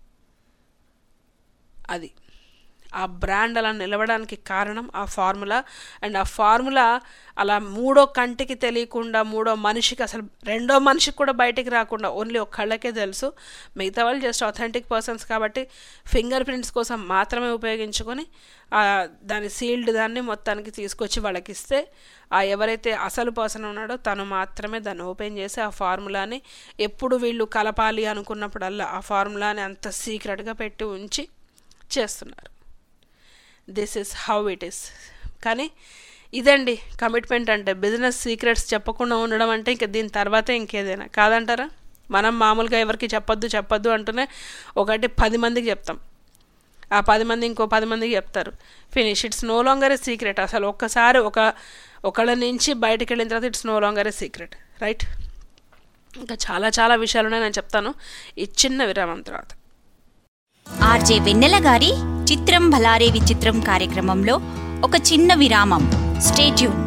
అది ఆ బ్రాండ్ అలా నిలవడానికి కారణం ఆ ఫార్ములా అండ్ ఆ ఫార్ములా అలా మూడో కంటికి తెలియకుండా మూడో మనిషికి అసలు రెండో మనిషికి కూడా బయటికి రాకుండా ఓన్లీ ఒక కళ్ళకే తెలుసు మిగతా వాళ్ళు జస్ట్ అథెంటిక్ పర్సన్స్ కాబట్టి ఫింగర్ ప్రింట్స్ కోసం మాత్రమే ఉపయోగించుకొని ఆ దాని సీల్డ్ దాన్ని మొత్తానికి తీసుకొచ్చి వాళ్ళకి ఇస్తే ఆ ఎవరైతే అసలు పర్సన్ ఉన్నాడో తను మాత్రమే దాన్ని ఓపెన్ చేసి ఆ ఫార్ములాని ఎప్పుడు వీళ్ళు కలపాలి అనుకున్నప్పుడల్లా ఆ ఫార్ములాని అంత సీక్రెట్గా పెట్టి ఉంచి చేస్తున్నారు this is how it is కానీ ఇదండి కమిట్మెంట్ అంటే బిజినెస్ సీక్రెట్స్ చెప్పకుండా ఉండడం అంటే ఇంకా దీని తర్వాతే ఇంకేదైనా కాదంటారా మనం మామూలుగా ఎవరికి చెప్పొద్దు చెప్పొద్దు అంటూనే ఒకటి పది మందికి చెప్తాం ఆ పది మంది ఇంకో పది మందికి చెప్తారు finish it's no longer a secret అసలు ఒక్కసారి ఒక ఒకళ్ళ నుంచి బయటకు వెళ్ళిన తర్వాత it's no longer a secret right ఇంకా చాలా చాలా విషయాలు ఉన్నాయి నేను చెప్తాను ఈ చిన్న విరామం తర్వాత ఆర్జే వెన్నెల గారి చిత్రం భలారే విచిత్రం కార్యక్రమంలో ఒక చిన్న విరామం స్టేట్యూన్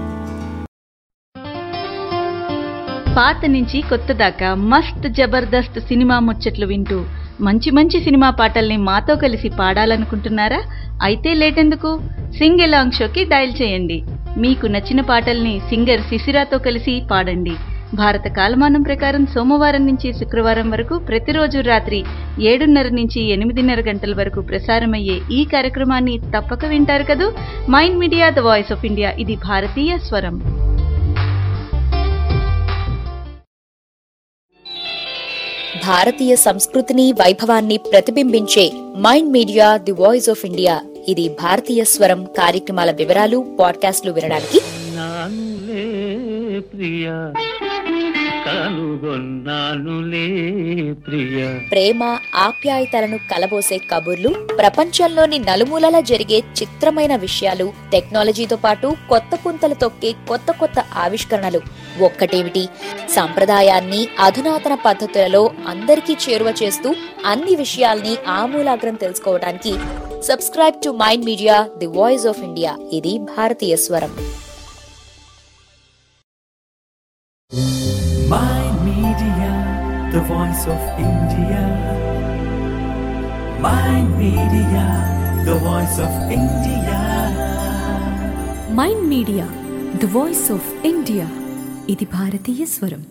పాత నుంచి కొత్త దాకా మస్త్ జబర్దస్త్ సినిమా ముచ్చట్లు వింటూ మంచి మంచి సినిమా పాటల్ని మాతో కలిసి పాడాలనుకుంటున్నారా అయితే లేటెందుకు సింగ్ ఎలాంగ్ షోకి డయల్ చేయండి మీకు నచ్చిన పాటల్ని సింగర్ శిశిరాతో కలిసి పాడండి భారత కాలమానం ప్రకారం సోమవారం నుంచి శుక్రవారం వరకు ప్రతిరోజు రాత్రి ఏడున్నర నుంచి ఎనిమిదిన్నర గంటల వరకు ప్రసారమయ్యే ఈ కార్యక్రమాన్ని తప్పక వింటారు కదూ mind media the voice of India ఇది భారతీయ స్వరం భారతీయ సంస్కృతిని వైభవాన్ని ప్రతిబింబించే mind media the voice of India ఇది భారతీయ స్వరం కార్యక్రమాల వివరాలు పాడ్కాస్ట్లు వినడానికి నానులే ప్రియ కనుగొన్నానులే ప్రియ ప్రేమ ఆప్యాయతలను కలబోసే కబుర్లు ప్రపంచంలోని నలుమూలల జరిగే చిత్రమైన విషయాలు టెక్నాలజీతో పాటు కొత్త పుంతలు తొక్కే కొత్త కొత్త ఆవిష్కరణలు ఒక్కటేమిటి సంప్రదాయాన్ని అధునాతన పద్ధతులలో అందరికీ చేరువ చేస్తూ అన్ని విషయాల్ని ఆమూలాగ్రం తెలుసుకోవడానికి subscribe to mind media the voice of India ఇది భారతీయ స్వరం Mind Media, the voice of India. Mind Media, the voice of India. Mind media the voice of India ఇది భారతీయ స్వరం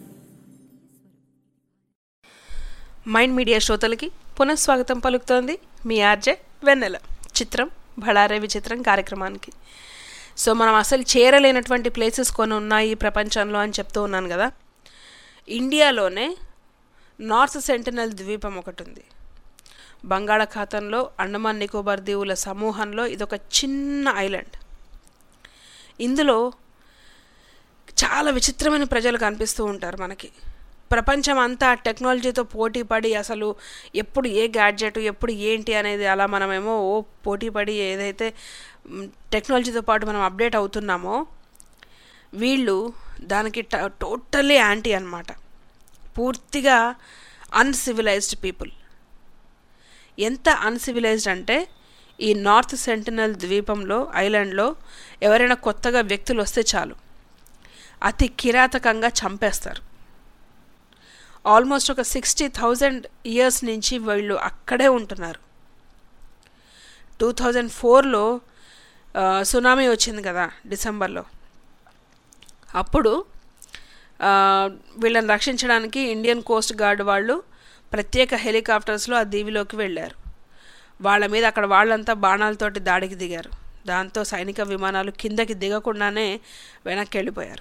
మైండ్ మీడియా శ్రోతలకి పునఃస్వాగతం పలుకుతోంది మీ ఆర్జే వెన్నెల చిత్రం భళారే విచిత్రం కార్యక్రమానికి సో మనం అసలు చేరలేనటువంటి ప్లేసెస్ కొన్ని ఉన్నాయి ప్రపంచంలో అని చెప్తూ ఉన్నాను కదా ఇండియాలోనే నార్త్ సెంటినల్ ద్వీపం ఒకటి ఉంది బంగాళాఖాతంలో అండమాన్ నికోబార్ దీవుల సమూహంలో ఇదొక చిన్న ఐలాండ్ ఇందులో చాలా విచిత్రమైన ప్రజలు కనిపిస్తూ ఉంటారు మనకి ప్రపంచం అంతా టెక్నాలజీతో పోటీ పడి అసలు ఎప్పుడు ఏ గ్యాడ్జెట్ ఎప్పుడు ఏంటి అనేది అలా మనమేమో ఓ పోటీ పడి ఏదైతే మ్, టెక్నాలజీతో పాటు మనం అప్డేట్ అవుతున్నామో వీళ్ళు దానికి ట- టోటల్లీ యాంటీ అన్నమాట పూర్తిగా అన్సివిలైజ్డ్ పీపుల్ ఎంత అన్సివిలైజ్డ్ అంటే ఈ నార్త్ సెంటినల్ ద్వీపంలో ఐలాండ్లో ఎవరైనా కొత్తగా వ్యక్తులు వస్తే చాలు అతి కిరాతకంగా చంపేస్తారు ఆల్మోస్ట్ ఒక సిక్స్టీ థౌజండ్ ఇయర్స్ నుంచి వీళ్ళు అక్కడే ఉంటున్నారు టూ థౌజండ్ ఫోర్లో సునామీ వచ్చింది కదా డిసెంబర్లో అప్పుడు ఆ, వీళ్ళని రక్షించడానికి ఇండియన్ కోస్ట్ గార్డ్ వాళ్ళు ప్రత్యేక హెలికాప్టర్స్లో ఆ దీవిలోకి వెళ్ళారు వాళ్ళ మీద అక్కడ వాళ్ళంతా బాణాలతోటి దాడికి దిగారు దాంతో సైనిక విమానాలు కిందకి దిగకుండానే వెనక్కి వెళ్ళిపోయారు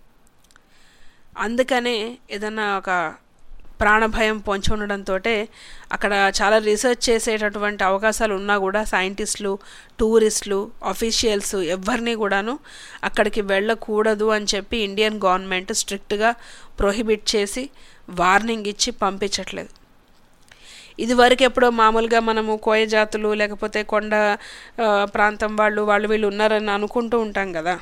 అందుకనే ఏదన్నా ఒక ప్రాణభయం పొంచి ఉండడంతో అక్కడ చాలా రీసెర్చ్ చేసేటటువంటి అవకాశాలు ఉన్నా కూడా సైంటిస్టులు టూరిస్టులు అఫీషియల్స్ ఎవరిని కూడాను అక్కడికి వెళ్ళకూడదు అని చెప్పి ఇండియన్ గవర్నమెంట్ స్ట్రిక్ట్గా ప్రొహిబిట్ చేసి వార్నింగ్ ఇచ్చి పంపించట్లేదు ఇది వరకు ఎప్పుడో మామూలుగా మనము కోయ జాతులు లేకపోతే కొండ ఆ, ప్రాంతం వాళ్ళు వాళ్ళు వీళ్ళు ఉన్నారని అనుకుంటూ ఉంటాం కదా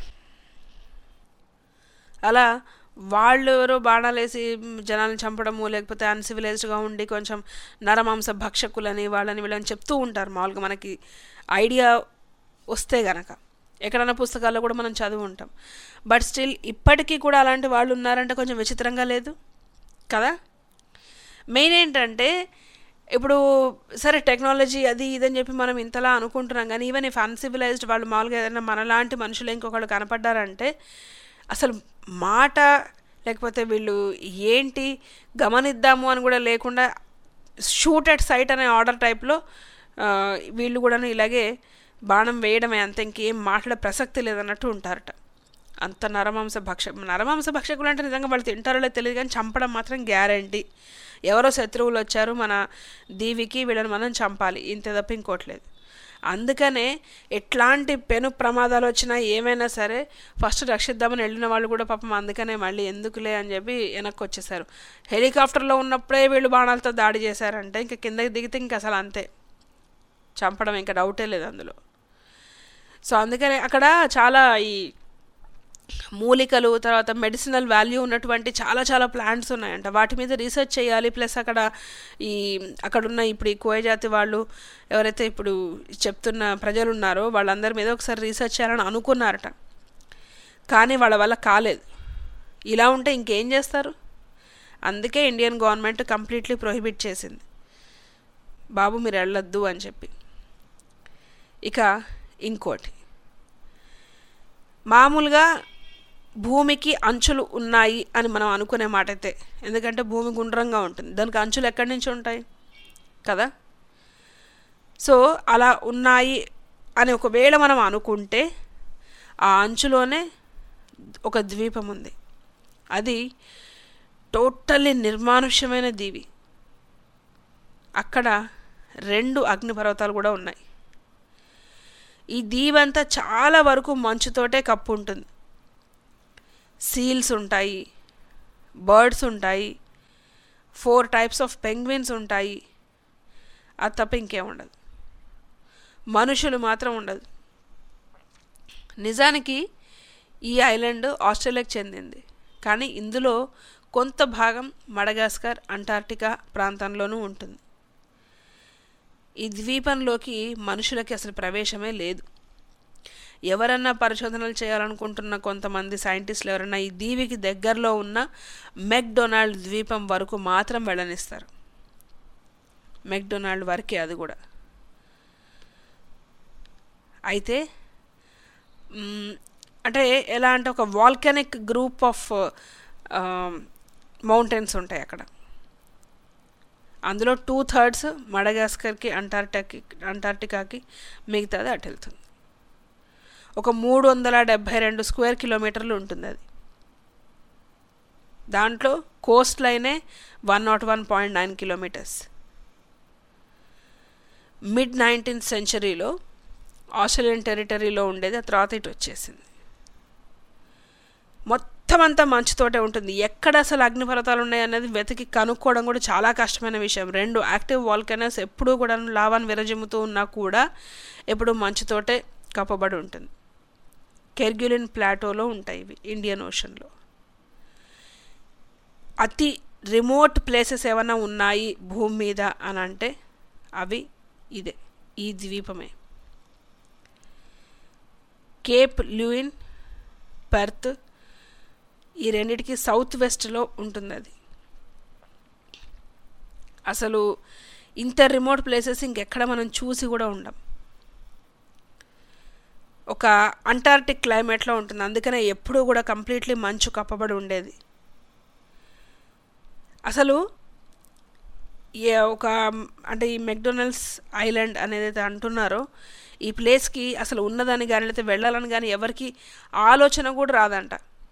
అలా వాళ్ళు ఎవరో బాణాలు వేసి జనాలను చంపడము లేకపోతే అన్సివిలైజ్డ్గా ఉండి కొంచెం నరమాంస భక్షకులని వాళ్ళని వీళ్ళని చెప్తూ ఉంటారు మామూలుగా మనకి ఐడియా వస్తే గనక ఎక్కడైనా పుస్తకాల్లో కూడా మనం చదివి ఉంటాం బట్ స్టిల్ ఇప్పటికీ కూడా అలాంటి వాళ్ళు ఉన్నారంటే కొంచెం విచిత్రంగా లేదు కదా మెయిన్ ఏంటంటే ఇప్పుడు సరే టెక్నాలజీ అది ఇదని చెప్పి మనం ఇంతలా అనుకుంటున్నాం కానీ ఈవెన్ ఇఫ్ అన్సివిలైజ్డ్ వాళ్ళు మామూలుగా ఏదైనా మనలాంటి మనుషులు ఇంకొకళ్ళు కనపడ్డారంటే అసలు మాట లేకపోతే వీళ్ళు ఏంటి గమనిద్దాము అని కూడా లేకుండా షూట్ అట్ సైట్ అనే ఆర్డర్ టైప్లో వీళ్ళు కూడాను ఇలాగే బాణం వేయడమే అంత ఇంకేం మాట్లాడే ప్రసక్తి లేదన్నట్టు ఉంటారట అంత నరమాంస భక్ష నరమాంస భక్షకులు అంటే నిజంగా వాళ్ళు తింటారో లేదో తెలియదు కానీ చంపడం మాత్రం గ్యారంటీ ఎవరో శత్రువులు వచ్చారు మన దీవికి వీళ్ళని మనం చంపాలి ఇంత తప్ప ఇంకోట్లేదు అందుకనే ఎట్లాంటి పెను ప్రమాదాలు వచ్చినా ఏమైనా సరే ఫస్ట్ రక్షిద్దామని వెళ్ళిన వాళ్ళు కూడా పాపం అందుకనే మళ్ళీ ఎందుకులే అని చెప్పి వెనక్కి వచ్చేసారు హెలికాప్టర్లో ఉన్నప్పుడే వీళ్ళు బాణాలతో దాడి చేశారంటే ఇంకా కిందకి దిగితే ఇంకా అసలు అంతే చంపడం ఇంకా డౌటే లేదు అందులో సో అందుకనే అక్కడ చాలా ఈ మూలికలు తర్వాత మెడిసినల్ వాల్యూ ఉన్నటువంటి చాలా చాలా ప్లాంట్స్ ఉన్నాయంట వాటి మీద రీసెర్చ్ చేయాలి ప్లస్ అక్కడ ఈ అక్కడున్న ఇప్పుడు ఈ కోయ జాతి వాళ్ళు ఎవరైతే ఇప్పుడు చెప్తున్న ప్రజలు ఉన్నారో వాళ్ళందరి మీద ఒకసారి రీసెర్చ్ చేయాలని అనుకున్నారట కానీ వాళ్ళ వల్ల కాలేదు ఇలా ఉంటే ఇంకేం చేస్తారు అందుకే ఇండియన్ గవర్నమెంట్ కంప్లీట్లీ ప్రొహిబిట్ చేసింది బాబు మీరు వెళ్ళొద్దు అని చెప్పి ఇక ఇంకోటి మామూలుగా భూమికి అంచులు ఉన్నాయి అని మనం అనుకునే మాట అయితే ఎందుకంటే భూమి గుండ్రంగా ఉంటుంది దానికి అంచులు ఎక్కడి నుంచి ఉంటాయి కదా సో అలా ఉన్నాయి అని ఒకవేళ మనం అనుకుంటే ఆ అంచులోనే ఒక ద్వీపం ఉంది అది టోటల్లీ నిర్మానుష్యమైన దీవి అక్కడ రెండు అగ్నిపర్వతాలు కూడా ఉన్నాయి ఈ దీవంతా చాలా వరకు మంచుతోటే కప్పు ఉంటుంది సీల్స్ ఉంటాయి బర్డ్స్ ఉంటాయి ఫోర్ టైప్స్ ఆఫ్ పెంగ్విన్స్ ఉంటాయి అది తప్ప ఇంకేం ఉండదు మనుషులు మాత్రం ఉండదు నిజానికి ఈ ఐలాండ్ ఆస్ట్రేలియాకి చెందింది కానీ ఇందులో కొంత భాగం మడగాస్కర్ అంటార్టికా ప్రాంతంలోనూ ఉంటుంది ఈ ద్వీపంలోకి మనుషులకి అసలు ప్రవేశమే లేదు ఎవరన్నా పరిశోధనలు చేయాలనుకుంటున్న కొంతమంది సైంటిస్టులు ఎవరన్నా ఈ దీవికి దగ్గరలో ఉన్న మెక్డొనాల్డ్ ద్వీపం వరకు మాత్రం వెళ్ళనిస్తారు మెక్డొనాల్డ్ వరకే అది కూడా అయితే మ్, అంటే ఎలా అంటే ఒక వాల్కనిక్ గ్రూప్ ఆఫ్ మౌంటైన్స్ ఉంటాయి అక్కడ అందులో టూ థర్డ్స్ మడగాస్కర్కి అంటార్టికాకి అంటార్టికాకి మిగతాది అటు వెళ్తుంది ఒక మూడు వందల డెబ్భై రెండు స్క్వేర్ కిలోమీటర్లు ఉంటుంది అది దాంట్లో కోస్ట్ లైనే one not one point nine kilometres mid nineteenth సెంచరీలో ఆస్ట్రేలియన్ టెరిటరీలో ఉండేది ఆ తర్వాత ఇటు వచ్చేసింది మొత్తం అంతా మంచుతోటే ఉంటుంది ఎక్కడ అసలు అగ్నిపర్వతాలు ఉన్నాయి అనేది వెతికి కనుక్కోవడం కూడా చాలా కష్టమైన విషయం రెండు యాక్టివ్ వాల్కనస్ ఎప్పుడూ కూడా లావాన్ విరజిమ్ముతూ ఉన్నా కూడా ఎప్పుడు మంచుతోటే కప్పబడి ఉంటుంది కెర్గ్యులిన్ ప్లాటోలో ఉంటాయి ఇవి ఇండియన్ ఓషన్లో అతి రిమోట్ ప్లేసెస్ ఏమైనా ఉన్నాయి భూమి మీద అని అంటే అవి ఇదే ఈ ద్వీపమే కేప్ ల్యూయిన్ పెర్త్ ఈ రెండిటికి సౌత్ వెస్ట్లో ఉంటుంది అది అసలు ఇంత రిమోట్ ప్లేసెస్ ఇంకెక్కడ మనం చూసి కూడా ఉండం ఒక అంటార్టిక్ క్లైమేట్లో ఉంటుంది అందుకనే ఎప్పుడూ కూడా కంప్లీట్లీ మంచు కప్పబడి ఉండేది అసలు ఏ ఒక అంటే ఈ మెక్డొనాల్డ్స్ ఐలాండ్ అనేది అంటున్నారో ఈ ప్లేస్కి అసలు ఉన్నదని కానీ లేకపోతే వెళ్ళాలని కానీ ఎవరికి ఆలోచన కూడా రాదంట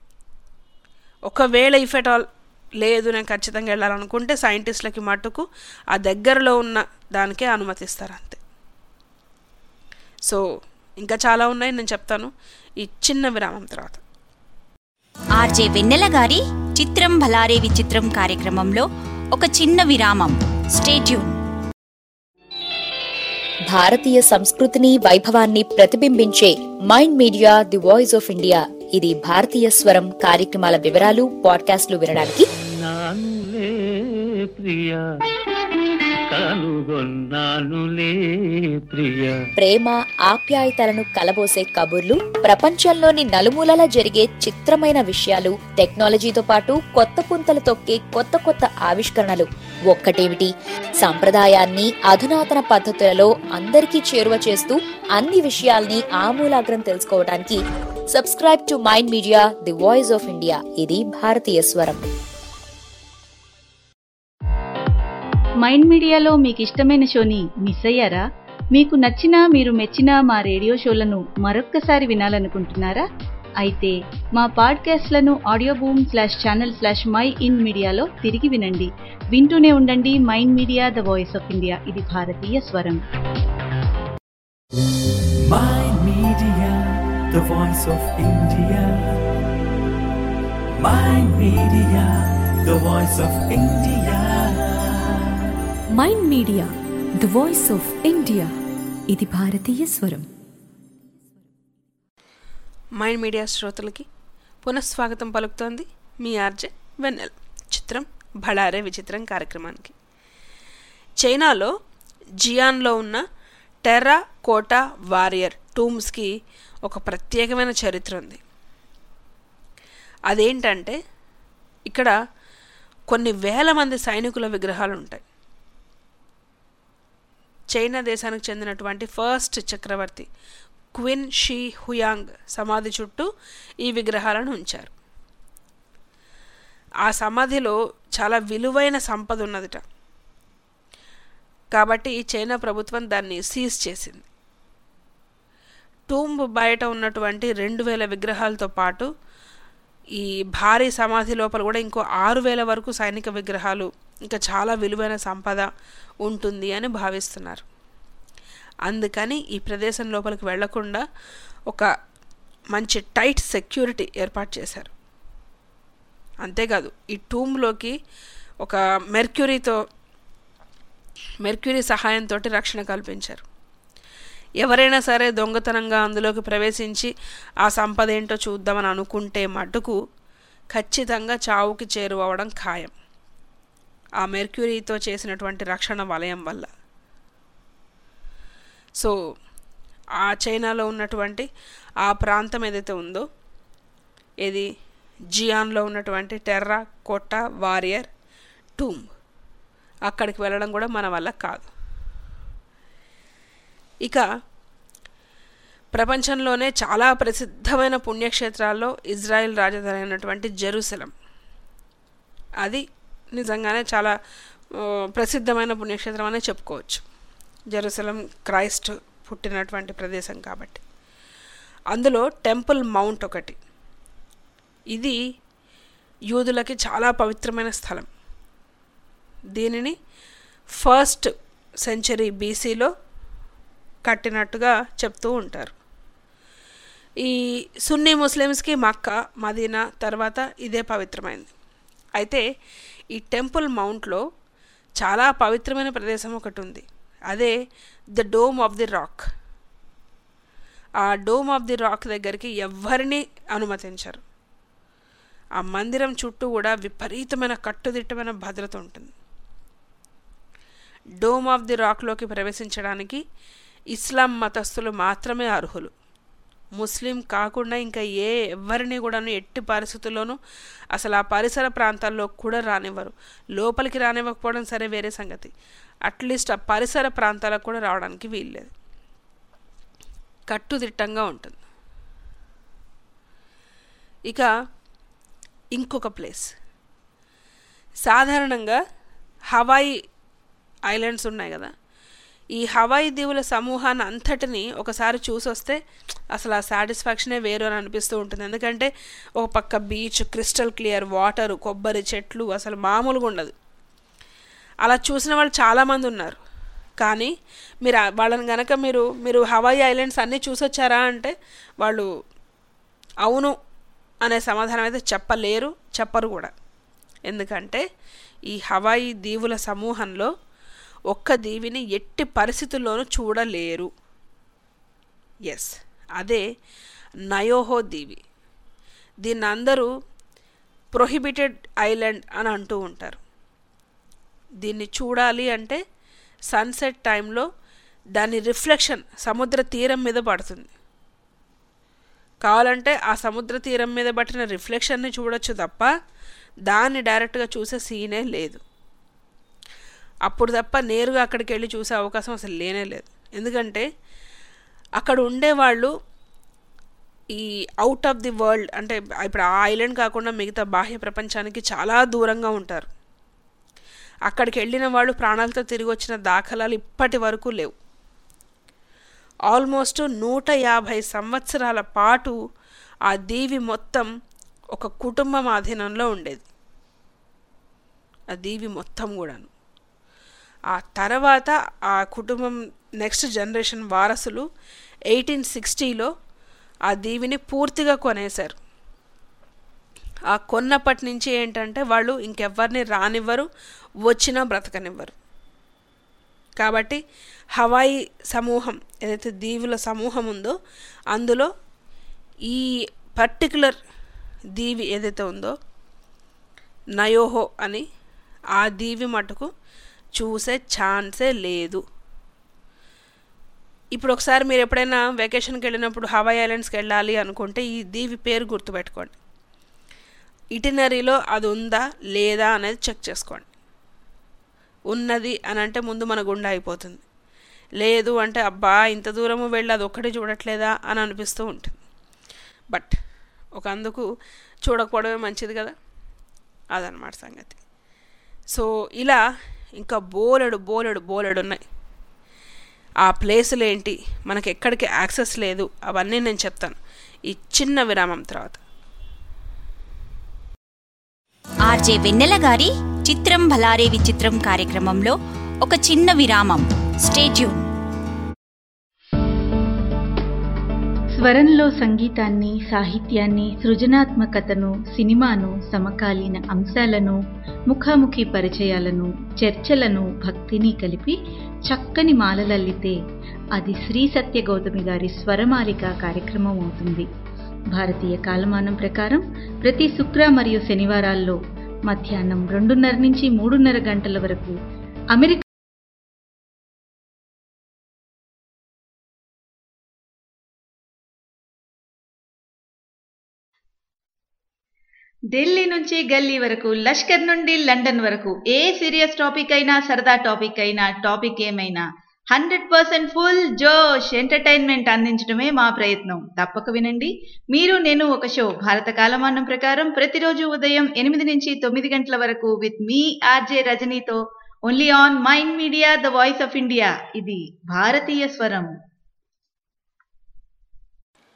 ఒకవేళ ఇఫ్ ఎట్ ఆల్ లేదు నేను ఖచ్చితంగా వెళ్ళాలనుకుంటే సైంటిస్టులకి మట్టుకు ఆ దగ్గరలో ఉన్న దానికే అనుమతిస్తారు అంతే సో ఇంకా చాలా ఉన్నాయి నేను చెప్తాను ఈ చిన్న విరామం తర్వాత ఆర్జే వెన్నెల గారి చిత్రం భలారే విచిత్రం కార్యక్రమంలో ఒక చిన్న విరామం స్టేట్యూన్ భారతీయ సంస్కృతిని వైభవాన్ని ప్రతిబింబించే mind media the voice of India ఇది భారతీయ స్వరం కార్యక్రమాల వివరాలు పాడ్కాస్ట్లు వినడానికి నానులే ప్రియా కనుగొన్నానులే ప్రియా ప్రేమ ఆప్యాయతలను కలబోసే కబుర్లు ప్రపంచంలోని నలుమూలల జరిగే చిత్రమైన విషయాలు టెక్నాలజీతో పాటు కొత్త పుంతలు తొక్కే కొత్త కొత్త ఆవిష్కరణలు ఒక్కటేమిటి సంప్రదాయాన్ని అధునాతన పద్ధతులలో అందరికీ చేరువ చేస్తూ అన్ని విషయాల్ని ఆమూలాగ్రం తెలుసుకోవడానికి subscribe to mind media the voice of India ఇది భారతీయ స్వరం మైండ్ మీడియాలో మీకు ఇష్టమైన షోని మిస్ అయ్యారా మీకు నచ్చిన మీరు మెచ్చిన మా రేడియో షోలను మరొక్కసారి వినాలనుకుంటున్నారా అయితే మా పాడ్కాస్ట్లను audio boom slash channel slash mind మీడియాలో తిరిగి వినండి వింటూనే ఉండండి mind media the voice of India ఇది భారతీయ స్వరం Mind Media, the voice of India. Mind Media, the voice of India. Mind media the voice of India ఇది భారతీయ స్వరం మైండ్ మీడియా శ్రోతలకి పునఃస్వాగతం పలుకుతోంది మీ ఆర్జే వెన్నెల్ చిత్రం భళారే విచిత్రం కార్యక్రమానికి చైనాలో జియాన్లో ఉన్న టెర్రా కోటా వారియర్ టూమ్స్కి ఒక ప్రత్యేకమైన చరిత్ర ఉంది అదేంటంటే ఇక్కడ కొన్ని వేల మంది సైనికుల విగ్రహాలు ఉంటాయి చైనా దేశానికి చెందినటువంటి ఫస్ట్ చక్రవర్తి క్విన్ షీ హుయాంగ్ సమాధి చుట్టూ ఈ విగ్రహాలను ఉంచారు ఆ సమాధిలో చాలా విలువైన సంపద ఉన్నదిట కాబట్టి చైనా ప్రభుత్వం దాన్ని సీజ్ చేసింది టూంబ్ బయట ఉన్నటువంటి రెండు వేల విగ్రహాలతో పాటు ఈ భారీ సమాధి లోపల కూడా ఇంకో ఆరు వేల వరకు సైనిక విగ్రహాలు ఇంకా చాలా విలువైన సంపద ఉంటుంది అని భావిస్తున్నారు అందుకని ఈ ప్రదేశం లోపలికి వెళ్లకుండా ఒక మంచి టైట్ సెక్యూరిటీ ఏర్పాటు చేశారు అంతేకాదు ఈ టూమ్లోకి ఒక మెర్క్యూరీతో మెర్క్యూరీ సహాయంతో రక్షణ కల్పించారు ఎవరైనా సరే దొంగతనంగా అందులోకి ప్రవేశించి ఆ సంపద ఏంటో చూద్దామని అనుకుంటే మటుకు ఖచ్చితంగా చావుకి చేరువవడం ఖాయం ఆ మెర్క్యూరీతో చేసినటువంటి రక్షణ వలయం వల్ల సో ఆ చైనాలో ఉన్నటువంటి ఆ ప్రాంతం ఏదైతే ఉందో ఇది జియాన్లో ఉన్నటువంటి టెర్రా కొట్ట వారియర్ టూమ్ అక్కడికి వెళ్ళడం కూడా మన వల్ల కాదు ఇక ప్రపంచంలోనే చాలా ప్రసిద్ధమైన పుణ్యక్షేత్రాల్లో ఇజ్రాయెల్ రాజధాని అయినటువంటి జెరూసలం అది నిజంగానే చాలా ఆ, ప్రసిద్ధమైన పుణ్యక్షేత్రం అనే చెప్పుకోవచ్చు జెరూసలం క్రైస్ట్ పుట్టినటువంటి ప్రదేశం కాబట్టి అందులో టెంపుల్ మౌంట్ ఒకటి ఇది యూదులకి చాలా పవిత్రమైన స్థలం దీనిని ఫస్ట్ సెంచరీ బీసీలో కట్టినట్టుగా చెప్తూ ఉంటారు ఈ సున్నీ ముస్లిమ్స్కి మక్కా మదీనా తర్వాత ఇదే పవిత్రమైంది అయితే ఈ టెంపుల్ మౌంట్లో చాలా పవిత్రమైన ప్రదేశం ఒకటి ఉంది అదే the dome of the rock ఆ డోమ్ ఆఫ్ ది రాక్ దగ్గరికి ఎవరిని అనుమతించరు ఆ మందిరం చుట్టూ కూడా విపరీతమైన కట్టుదిట్టమైన భద్రత ఉంటుంది డోమ్ ఆఫ్ ది రాక్లోకి ప్రవేశించడానికి ఇస్లాం మతస్థులు మాత్రమే అర్హులు ముస్లిం కాకుండా ఇంకా ఏ ఎవరిని కూడాను ఎట్టి పరిస్థితుల్లోనూ అసలు ఆ పరిసర ప్రాంతాల్లో కూడా రానివ్వరు లోపలికి రానివ్వకపోవడం సరే వేరే సంగతి అట్లీస్ట్ ఆ పరిసర ప్రాంతాలకు కూడా రావడానికి వీల్లేదు కట్టుదిట్టంగా ఉంటుంది ఇక ఇంకొక ప్లేస్ సాధారణంగా హవాయి ఐలాండ్స్ ఉన్నాయి కదా ఈ హవాయి దీవుల సమూహాన్ని అంతటిని ఒకసారి చూసొస్తే అసలు ఆ సాటిస్ఫాక్షనే వేరు అని అనిపిస్తూ ఉంటుంది ఎందుకంటే ఒక పక్క బీచ్ క్రిస్టల్ క్లియర్ వాటర్ కొబ్బరి చెట్లు అసలు మామూలుగా ఉండదు అలా చూసిన వాళ్ళు చాలామంది ఉన్నారు కానీ మీరు ఆ- వాళ్ళని గనక మీరు మీరు హవాయి ఐలాండ్స్ అన్నీ చూసొచ్చారా అంటే వాళ్ళు అవును అనే సమాధానం అయితే చెప్పలేరు చెప్పరు కూడా ఎందుకంటే ఈ హవాయి దీవుల సమూహంలో ఒక్క దీవిని ఎట్టి పరిస్థితుల్లోనూ చూడలేరు ఎస్ అదే నయోహో దీవి దీన్ని అందరూ ప్రొహిబిటెడ్ ఐలాండ్ అని అంటూ ఉంటారు దీన్ని చూడాలి అంటే సన్సెట్ టైంలో దాని రిఫ్లెక్షన్ సముద్ర తీరం మీద పడుతుంది కావాలంటే ఆ సముద్ర తీరం మీద పట్టిన రిఫ్లెక్షన్ని చూడొచ్చు తప్ప దాన్ని డైరెక్ట్గా చూసే సీనే లేదు అప్పుడు తప్ప నేరుగా అక్కడికి వెళ్ళి చూసే అవకాశం అసలు లేనే లేదు ఎందుకంటే అక్కడ ఉండేవాళ్ళు ఈ అవుట్ ఆఫ్ ది వరల్డ్ అంటే ఇప్పుడు ఆ ఐలాండ్ కాకుండా మిగతా బాహ్య ప్రపంచానికి చాలా దూరంగా ఉంటారు అక్కడికి వెళ్ళిన వాళ్ళు ప్రాణాలతో తిరిగి వచ్చిన దాఖలాలు ఇప్పటి వరకు లేవు ఆల్మోస్ట్ నూట యాభై సంవత్సరాల పాటు ఆ దీవి మొత్తం ఒక కుటుంబం ఆధీనంలో ఉండేది ఆ దీవి మొత్తం కూడాను ఆ తర్వాత ఆ కుటుంబం నెక్స్ట్ జనరేషన్ వారసులు ఎయిటీన్ సిక్స్టీలో ఆ దీవిని పూర్తిగా కొనేశారు ఆ కొన్నప్పటి నుంచి ఏంటంటే వాళ్ళు ఇంకెవ్వరిని రానివ్వరు వచ్చినా బ్రతకనివ్వరు కాబట్టి హవాయి సమూహం ఏదైతే దీవుల సమూహం ఉందో అందులో ఈ పర్టికులర్ దీవి ఏదైతే ఉందో నయోహో అని ఆ దీవి మటుకు చూసే ఛాన్సే లేదు ఇప్పుడు ఒకసారి మీరు ఎప్పుడైనా వెకేషన్కి వెళ్ళినప్పుడు హవాయి ఐలాండ్స్కి వెళ్ళాలి అనుకుంటే ఈ దీవి పేరు గుర్తుపెట్టుకోండి ఇటినరీలో అది ఉందా లేదా అనేది చెక్ చేసుకోండి ఉన్నది అని అంటే ముందు మన గుండె అయిపోతుంది లేదు అంటే అబ్బా ఇంత దూరము వెళ్ళి అది ఒక్కటి చూడట్లేదా అని అనిపిస్తూ ఉంటుంది బట్ ఒక అందుకు చూడకపోవడమే మంచిది కదా అదనమాట సంగతి సో ఇలా ఇంకా బోలెడు బోలెడు బోలెడు ఉన్నాయి ఆ ప్లేసులు ఏంటి మనకి ఎక్కడికి యాక్సెస్ లేదు అవన్నీ నేను చెప్తాను ఈ చిన్న విరామం తర్వాత ఆర్జే వెన్నెల గారి చిత్రం భలారే విచిత్రం కార్యక్రమంలో ఒక చిన్న విరామం స్టేట్యూన్ స్వరంలో సంగీతాన్ని సాహిత్యాన్ని సృజనాత్మకతను సినిమాను సమకాలీన అంశాలను ముఖాముఖి పరిచయాలను చర్చలను భక్తిని కలిపి చక్కని మాలలల్లితే అది శ్రీ సత్య గౌతమి గారి స్వరమాలిక కార్యక్రమం అవుతుంది భారతీయ కాలమానం ప్రకారం ప్రతి శుక్ర మరియు శనివారాల్లో మధ్యాహ్నం రెండున్నర నుంచి మూడున్నర గంటల వరకు అమెరికా ఢిల్లీ నుంచి గల్లీ వరకు లష్కర్ నుండి లండన్ వరకు ఏ సీరియస్ టాపిక్ అయినా సరదా టాపిక్ అయినా టాపిక్ ఏమైనా హండ్రెడ్ పర్సెంట్ ఫుల్ జోష్ ఎంటర్టైన్మెంట్ అందించడమే మా ప్రయత్నం తప్పక వినండి మీరు నేను ఒక షో భారత కాలమానం ప్రకారం ప్రతిరోజు ఉదయం ఎనిమిది నుంచి తొమ్మిది గంటల వరకు విత్ మీ ఆర్జే రజనీతో only on mind media the voice of India ఇది భారతీయ స్వరం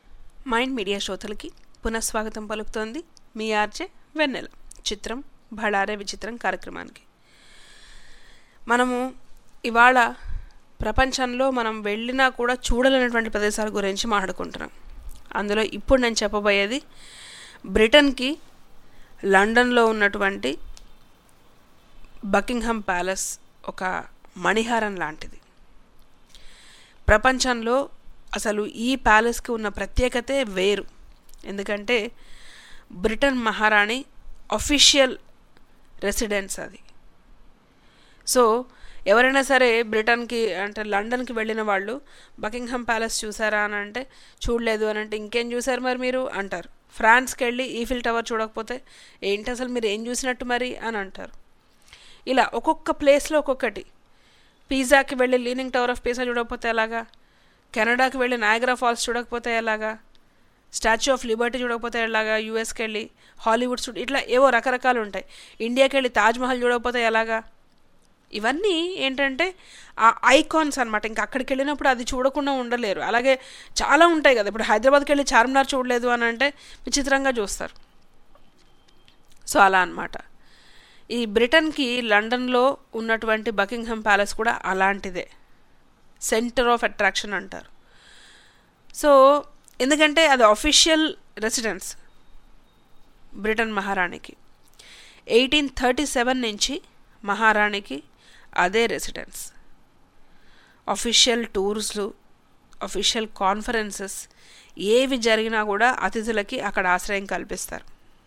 మైండ్ మీడియా శ్రోతలకి పునఃస్వాగతం పలుకుతోంది మీ ఆర్జే వెన్నెల చిత్రం భళారే విచిత్రం కార్యక్రమానికి మనము ఇవాళ ప్రపంచంలో మనం వెళ్ళినా కూడా చూడలేనటువంటి ప్రదేశాల గురించి మాట్లాడుకుంటున్నాం అందులో ఇప్పుడు నేను చెప్పబోయేది బ్రిటన్కి లండన్లో ఉన్నటువంటి బకింగ్హామ్ ప్యాలెస్ ఒక మణిహారం లాంటిది ప్రపంచంలో అసలు ఈ ప్యాలెస్కి ఉన్న ప్రత్యేకతే వేరు ఎందుకంటే బ్రిటన్ మహారాణి అఫీషియల్ రెసిడెన్స్ అది సో ఎవరైనా సరే బ్రిటన్కి అంటే లండన్కి వెళ్ళిన వాళ్ళు బకింగ్హామ్ ప్యాలెస్ చూసారా అని అంటే చూడలేదు అని అంటే ఇంకేం చూసారు మరి మీరు అంటారు ఫ్రాన్స్కి వెళ్ళి ఈఫిల్ టవర్ చూడకపోతే ఏంటి అసలు మీరు ఏం చూసినట్టు మరి అని అంటారు ఇలా ఒక్కొక్క ప్లేస్లో ఒక్కొక్కటి పిజ్జాకి వెళ్ళి లీనింగ్ టవర్ ఆఫ్ పిజ్జా చూడకపోతే ఎలాగా కెనడాకి వెళ్ళి నాయగ్రా ఫాల్స్ చూడకపోతే ఎలాగా స్టాచ్యూ ఆఫ్ లిబర్టీ చూడకపోతే ఎలాగా యూఎస్కి వెళ్ళి హాలీవుడ్ చూడ ఇట్లా ఏవో రకరకాలు ఉంటాయి ఇండియాకి వెళ్ళి తాజ్మహల్ చూడకపోతే ఎలాగా ఇవన్నీ ఏంటంటే ఆ ఐకాన్స్ అనమాట ఇంకా అక్కడికి వెళ్ళినప్పుడు అది చూడకుండా ఉండలేరు అలాగే చాలా ఉంటాయి కదా ఇప్పుడు హైదరాబాద్కి వెళ్ళి చార్మినార్ చూడలేదు అని అంటే విచిత్రంగా చూస్తారు సో అలా అనమాట ఈ బ్రిటన్కి లండన్లో ఉన్నటువంటి బకింగ్హామ్ ప్యాలెస్ కూడా అలాంటిదే సెంటర్ ఆఫ్ అట్రాక్షన్ అంటారు సో ఎందుకంటే అది అఫీషియల్ రెసిడెన్స్ బ్రిటన్ మహారాణికి ఎయిటీన్ థర్టీ సెవెన్ నుంచి మహారాణికి అదే రెసిడెన్స్ అఫీషియల్ టూర్స్లు అఫీషియల్ కాన్ఫరెన్సెస్ ఏవి జరిగినా కూడా అతిథులకి అక్కడ ఆశ్రయం కల్పిస్తారు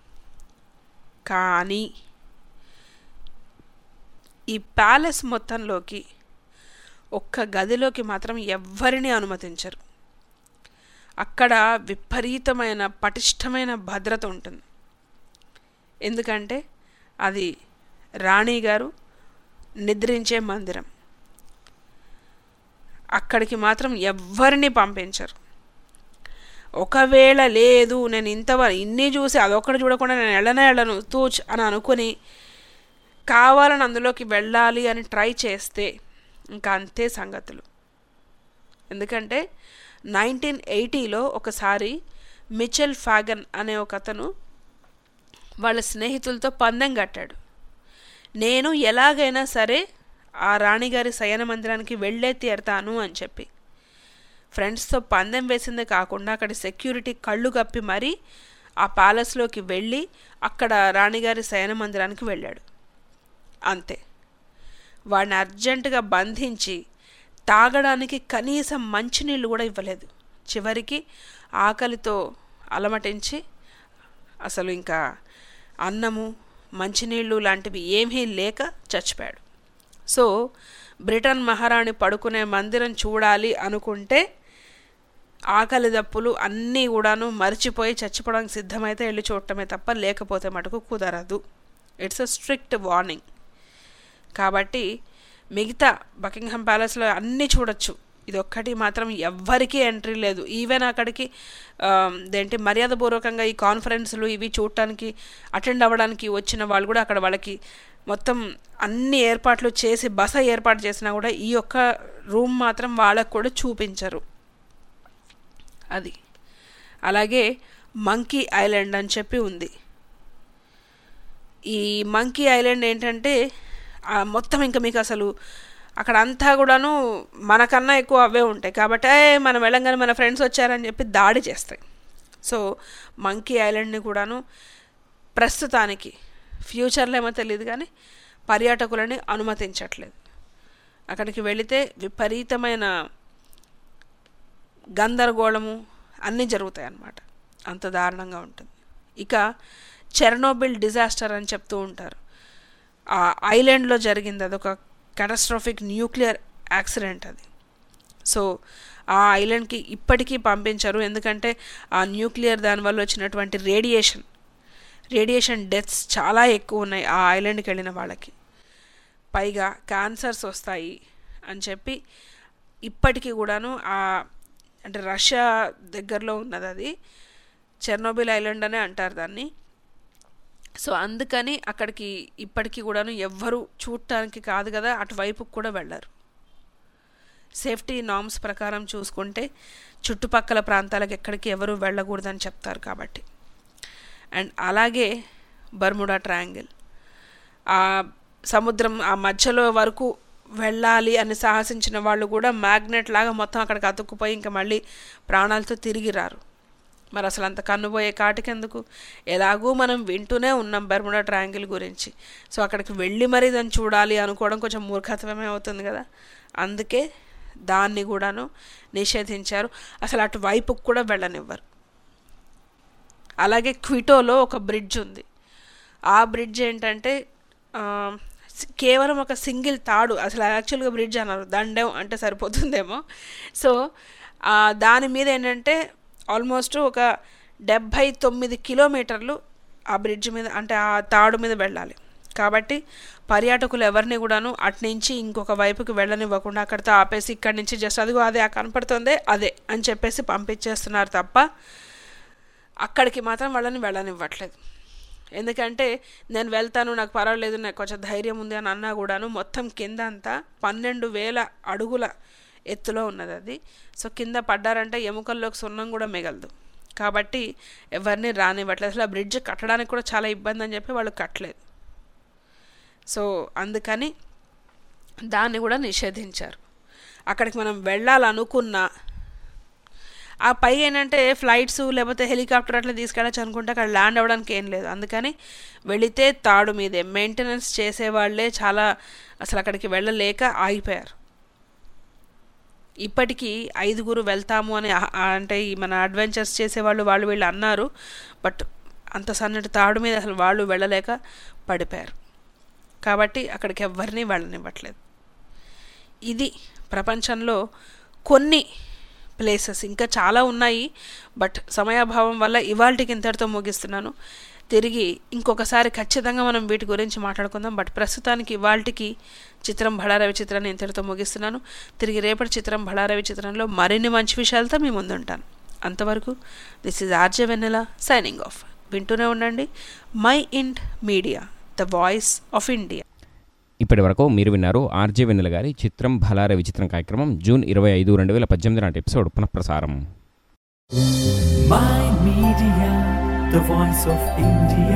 కానీ ఈ ప్యాలెస్ మొత్తంలోకి ఒక్క గదిలోకి మాత్రం ఎవ్వరిని అనుమతించరు అక్కడ విపరీతమైన పటిష్టమైన భద్రత ఉంటుంది ఎందుకంటే అది రాణి గారు నిద్రించే మందిరం అక్కడికి మాత్రం ఎవ్వరిని పంపించరు ఒకవేళ లేదు నేను ఇంతవరకు ఇన్ని చూసి అదొక్కటి చూడకుండా నేను వెళ్ళనే వెళ్ళను తూచ్ అని అనుకుని కావాలని అందులోకి వెళ్ళాలి అని ట్రై చేస్తే ఇంకా అంతే సంగతులు ఎందుకంటే నైన్టీన్ ఎయిటీలో ఒకసారి మిచెల్ ఫ్యాగన్ అనే ఒక అతను వాళ్ళ స్నేహితులతో పందెం కట్టాడు నేను ఎలాగైనా సరే ఆ రాణిగారి శయన మందిరానికి వెళ్ళే తీరతాను అని చెప్పి ఫ్రెండ్స్తో పందెం వేసిందే కాకుండా అక్కడ సెక్యూరిటీ కళ్ళు కప్పి మరీ ఆ ప్యాలెస్లోకి వెళ్ళి అక్కడ రాణిగారి శయన మందిరానికి వెళ్ళాడు అంతే వాడిని అర్జెంటుగా బంధించి తాగడానికి కనీసం మంచినీళ్ళు కూడా ఇవ్వలేదు చివరికి ఆకలితో అలమటించి అసలు ఇంకా అన్నము మంచినీళ్ళు లాంటివి ఏమీ లేక చచ్చిపోయాడు సో బ్రిటన్ మహారాణి పడుకునే మందిరం చూడాలి అనుకుంటే ఆకలి దప్పులు అన్నీ కూడాను మర్చిపోయి చచ్చిపోవడానికి సిద్ధమైతే వెళ్ళి చూడటమే తప్ప లేకపోతే మటుకు కుదరదు ఇట్స్ అ స్ట్రిక్ట్ వార్నింగ్ కాబట్టి మిగతా బకింగ్హామ్ ప్యాలెస్లో అన్నీ చూడొచ్చు ఇది ఒక్కటి మాత్రం ఎవ్వరికీ ఎంట్రీ లేదు ఈవెన్ అక్కడికి దేంటి మర్యాదపూర్వకంగా ఈ కాన్ఫరెన్స్లు ఇవి చూడటానికి అటెండ్ అవ్వడానికి వచ్చిన వాళ్ళు కూడా అక్కడ వాళ్ళకి మొత్తం అన్ని ఏర్పాట్లు చేసి బస ఏర్పాటు చేసినా కూడా ఈ ఒక్క రూమ్ మాత్రం వాళ్ళకు కూడా చూపించరు అది అలాగే మంకీ ఐలాండ్ అని చెప్పి ఉంది ఈ మంకీ ఐలాండ్ ఏంటంటే మొత్తం ఇంకా మీకు అసలు అక్కడ అంతా కూడాను మనకన్నా ఎక్కువ అవే ఉంటాయి కాబట్టి మనం వెళ్ళంగానే మన ఫ్రెండ్స్ వచ్చారని చెప్పి దాడి చేస్తాయి సో మంకీ ఐలాండ్ని కూడాను ప్రస్తుతానికి ఫ్యూచర్లో ఏమో తెలియదు కానీ పర్యాటకులని అనుమతించట్లేదు అక్కడికి వెళితే విపరీతమైన గందరగోళము అన్నీ జరుగుతాయి అన్నమాట అంత దారుణంగా ఉంటుంది ఇక చెర్నోబిల్ డిజాస్టర్ అని చెప్తూ ఉంటారు ఆ ఐలాండ్లో జరిగింది అదొక కెటాస్ట్రాఫిక్ న్యూక్లియర్ యాక్సిడెంట్ అది సో ఆ ఐలాండ్కి ఇప్పటికీ పంపించరు ఎందుకంటే ఆ న్యూక్లియర్ దానివల్ల వచ్చినటువంటి రేడియేషన్ రేడియేషన్ డెత్స్ చాలా ఎక్కువ ఉన్నాయి ఆ ఐలాండ్కి వెళ్ళిన వాళ్ళకి పైగా క్యాన్సర్స్ వస్తాయి అని చెప్పి ఇప్పటికీ కూడాను ఆ అంటే రష్యా దగ్గరలో ఉన్నది అది చెర్నోబిల్ ఐలాండ్ అనే అంటారు దాన్ని సో అందుకని అక్కడికి ఇప్పటికీ కూడాను ఎవ్వరు చూడటానికి కాదు కదా అటువైపుకి కూడా వెళ్ళరు సేఫ్టీ నామ్స్ ప్రకారం చూసుకుంటే చుట్టుపక్కల ప్రాంతాలకు ఎక్కడికి ఎవరు వెళ్ళకూడదని చెప్తారు కాబట్టి అండ్ అలాగే బర్ముడా ట్రయాంగిల్ ఆ సముద్రం ఆ మధ్యలో వరకు వెళ్ళాలి అని సాహసించిన వాళ్ళు కూడా మ్యాగ్నెట్ లాగా మొత్తం అక్కడికి అతుక్కుపోయి ఇంకా మళ్ళీ ప్రాణాలతో తిరిగి రారు మరి అసలు అంత కన్నుపోయే కాటికెందుకు ఎలాగూ మనం వింటూనే ఉన్నాం బెర్ముడా ట్రయాంగిల్ గురించి సో అక్కడికి వెళ్ళి మరీ దాన్ని చూడాలి అనుకోవడం కొంచెం మూర్ఖత్వమే అవుతుంది కదా అందుకే దాన్ని కూడాను నిషేధించారు అసలు అటువైపుకు కూడా వెళ్ళనివ్వరు అలాగే క్విటోలో ఒక బ్రిడ్జ్ ఉంది ఆ బ్రిడ్జ్ ఏంటంటే ఆ, సి- కేవలం ఒక సింగిల్ తాడు అసలు యాక్చువల్గా బ్రిడ్జ్ అన్నారు దండం అంటే సరిపోతుందేమో సో ఆ, దాని మీద ఏంటంటే ఆల్మోస్ట్ ఒక డెబ్భై తొమ్మిది కిలోమీటర్లు ఆ బ్రిడ్జ్ మీద అంటే ఆ తాడు మీద వెళ్ళాలి కాబట్టి పర్యాటకులు ఎవరిని కూడాను అట్నుంచి ఇంకొక వైపుకి వెళ్ళనివ్వకుండా అక్కడితో ఆపేసి ఇక్కడి నుంచి జస్ట్ అదిగో అదే ఆ కనపడుతుందే అదే అని చెప్పేసి పంపించేస్తున్నారు తప్ప అక్కడికి మాత్రం వాళ్ళని వెళ్ళనివ్వట్లేదు ఎందుకంటే నేను వెళ్తాను నాకు పర్వాలేదు నాకు కొంచెం ధైర్యం ఉంది అని అన్నా కూడాను మొత్తం కింద అంతా పన్నెండు వేల అడుగుల ఎత్తులో ఉన్నది అది సో కింద పడ్డారంటే ఎముకల్లోకి సున్నం కూడా మిగలదు కాబట్టి ఎవరిని రానివ్వట్లేదు అసలు ఆ బ్రిడ్జ్ కట్టడానికి కూడా చాలా ఇబ్బంది అని చెప్పి వాళ్ళు కట్టలేదు సో అందుకని దాన్ని కూడా నిషేధించారు అక్కడికి మనం వెళ్ళాలనుకున్నా ఆ పై ఏంటంటే ఫ్లైట్స్ లేకపోతే హెలికాప్టర్ అట్లా తీసుకెళ్ళచ్చు అనుకుంటే అక్కడ ల్యాండ్ అవ్వడానికి ఏం లేదు అందుకని వెళితే తాడు మీదే మెయింటెనెన్స్ చేసేవాళ్ళే చాలా అసలు అక్కడికి వెళ్ళలేక ఆగిపోయారు ఇప్పటికీ ఐదుగురు వెళ్తాము అని ఆ- ఆ అంటే ఈ మన అడ్వెంచర్స్ చేసేవాళ్ళు వాళ్ళు వీళ్ళు అన్నారు బట్ అంత సన్నటి తాడు మీద అసలు వాళ్ళు వెళ్ళలేక పడిపోయారు కాబట్టి అక్కడికి ఎవరిని వెళ్ళనివ్వట్లేదు ఇది ప్రపంచంలో కొన్ని ప్లేసెస్ ఇంకా చాలా ఉన్నాయి బట్ సమయాభావం వల్ల ఇవాళకి ఇంతటితో ముగిస్తున్నాను తిరిగి ఇంకొకసారి ఖచ్చితంగా మనం వీటి గురించి మాట్లాడుకుందాం బట్ ప్రస్తుతానికి ఇవాళకి చిత్రం బళారవి చిత్రాన్ని ఇంతటితో ముగిస్తున్నాను తిరిగి రేపటి చిత్రం బళారవి చిత్రంలో మరిన్ని మంచి విషయాలతో మీ ముందుంటాను అంతవరకు this is RJ Vennela signing off వింటూనే ఉండండి mind media the voice of India ఇప్పటి వరకు మీరు విన్నారు ఆర్జే వెన్నెల గారి చిత్రం భలారే విచిత్రం కార్యక్రమం జూన్ ఇరవై ఐదు రెండు వేల పద్దెనిమిది నాటి ఎపిసోడ్ పునఃప్రసారం My Media, the voice of India.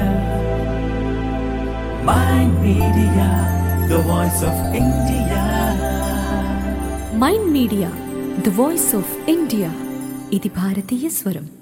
My Media, the voice of India. Mind media the voice of India ఇది భారతీయ స్వరం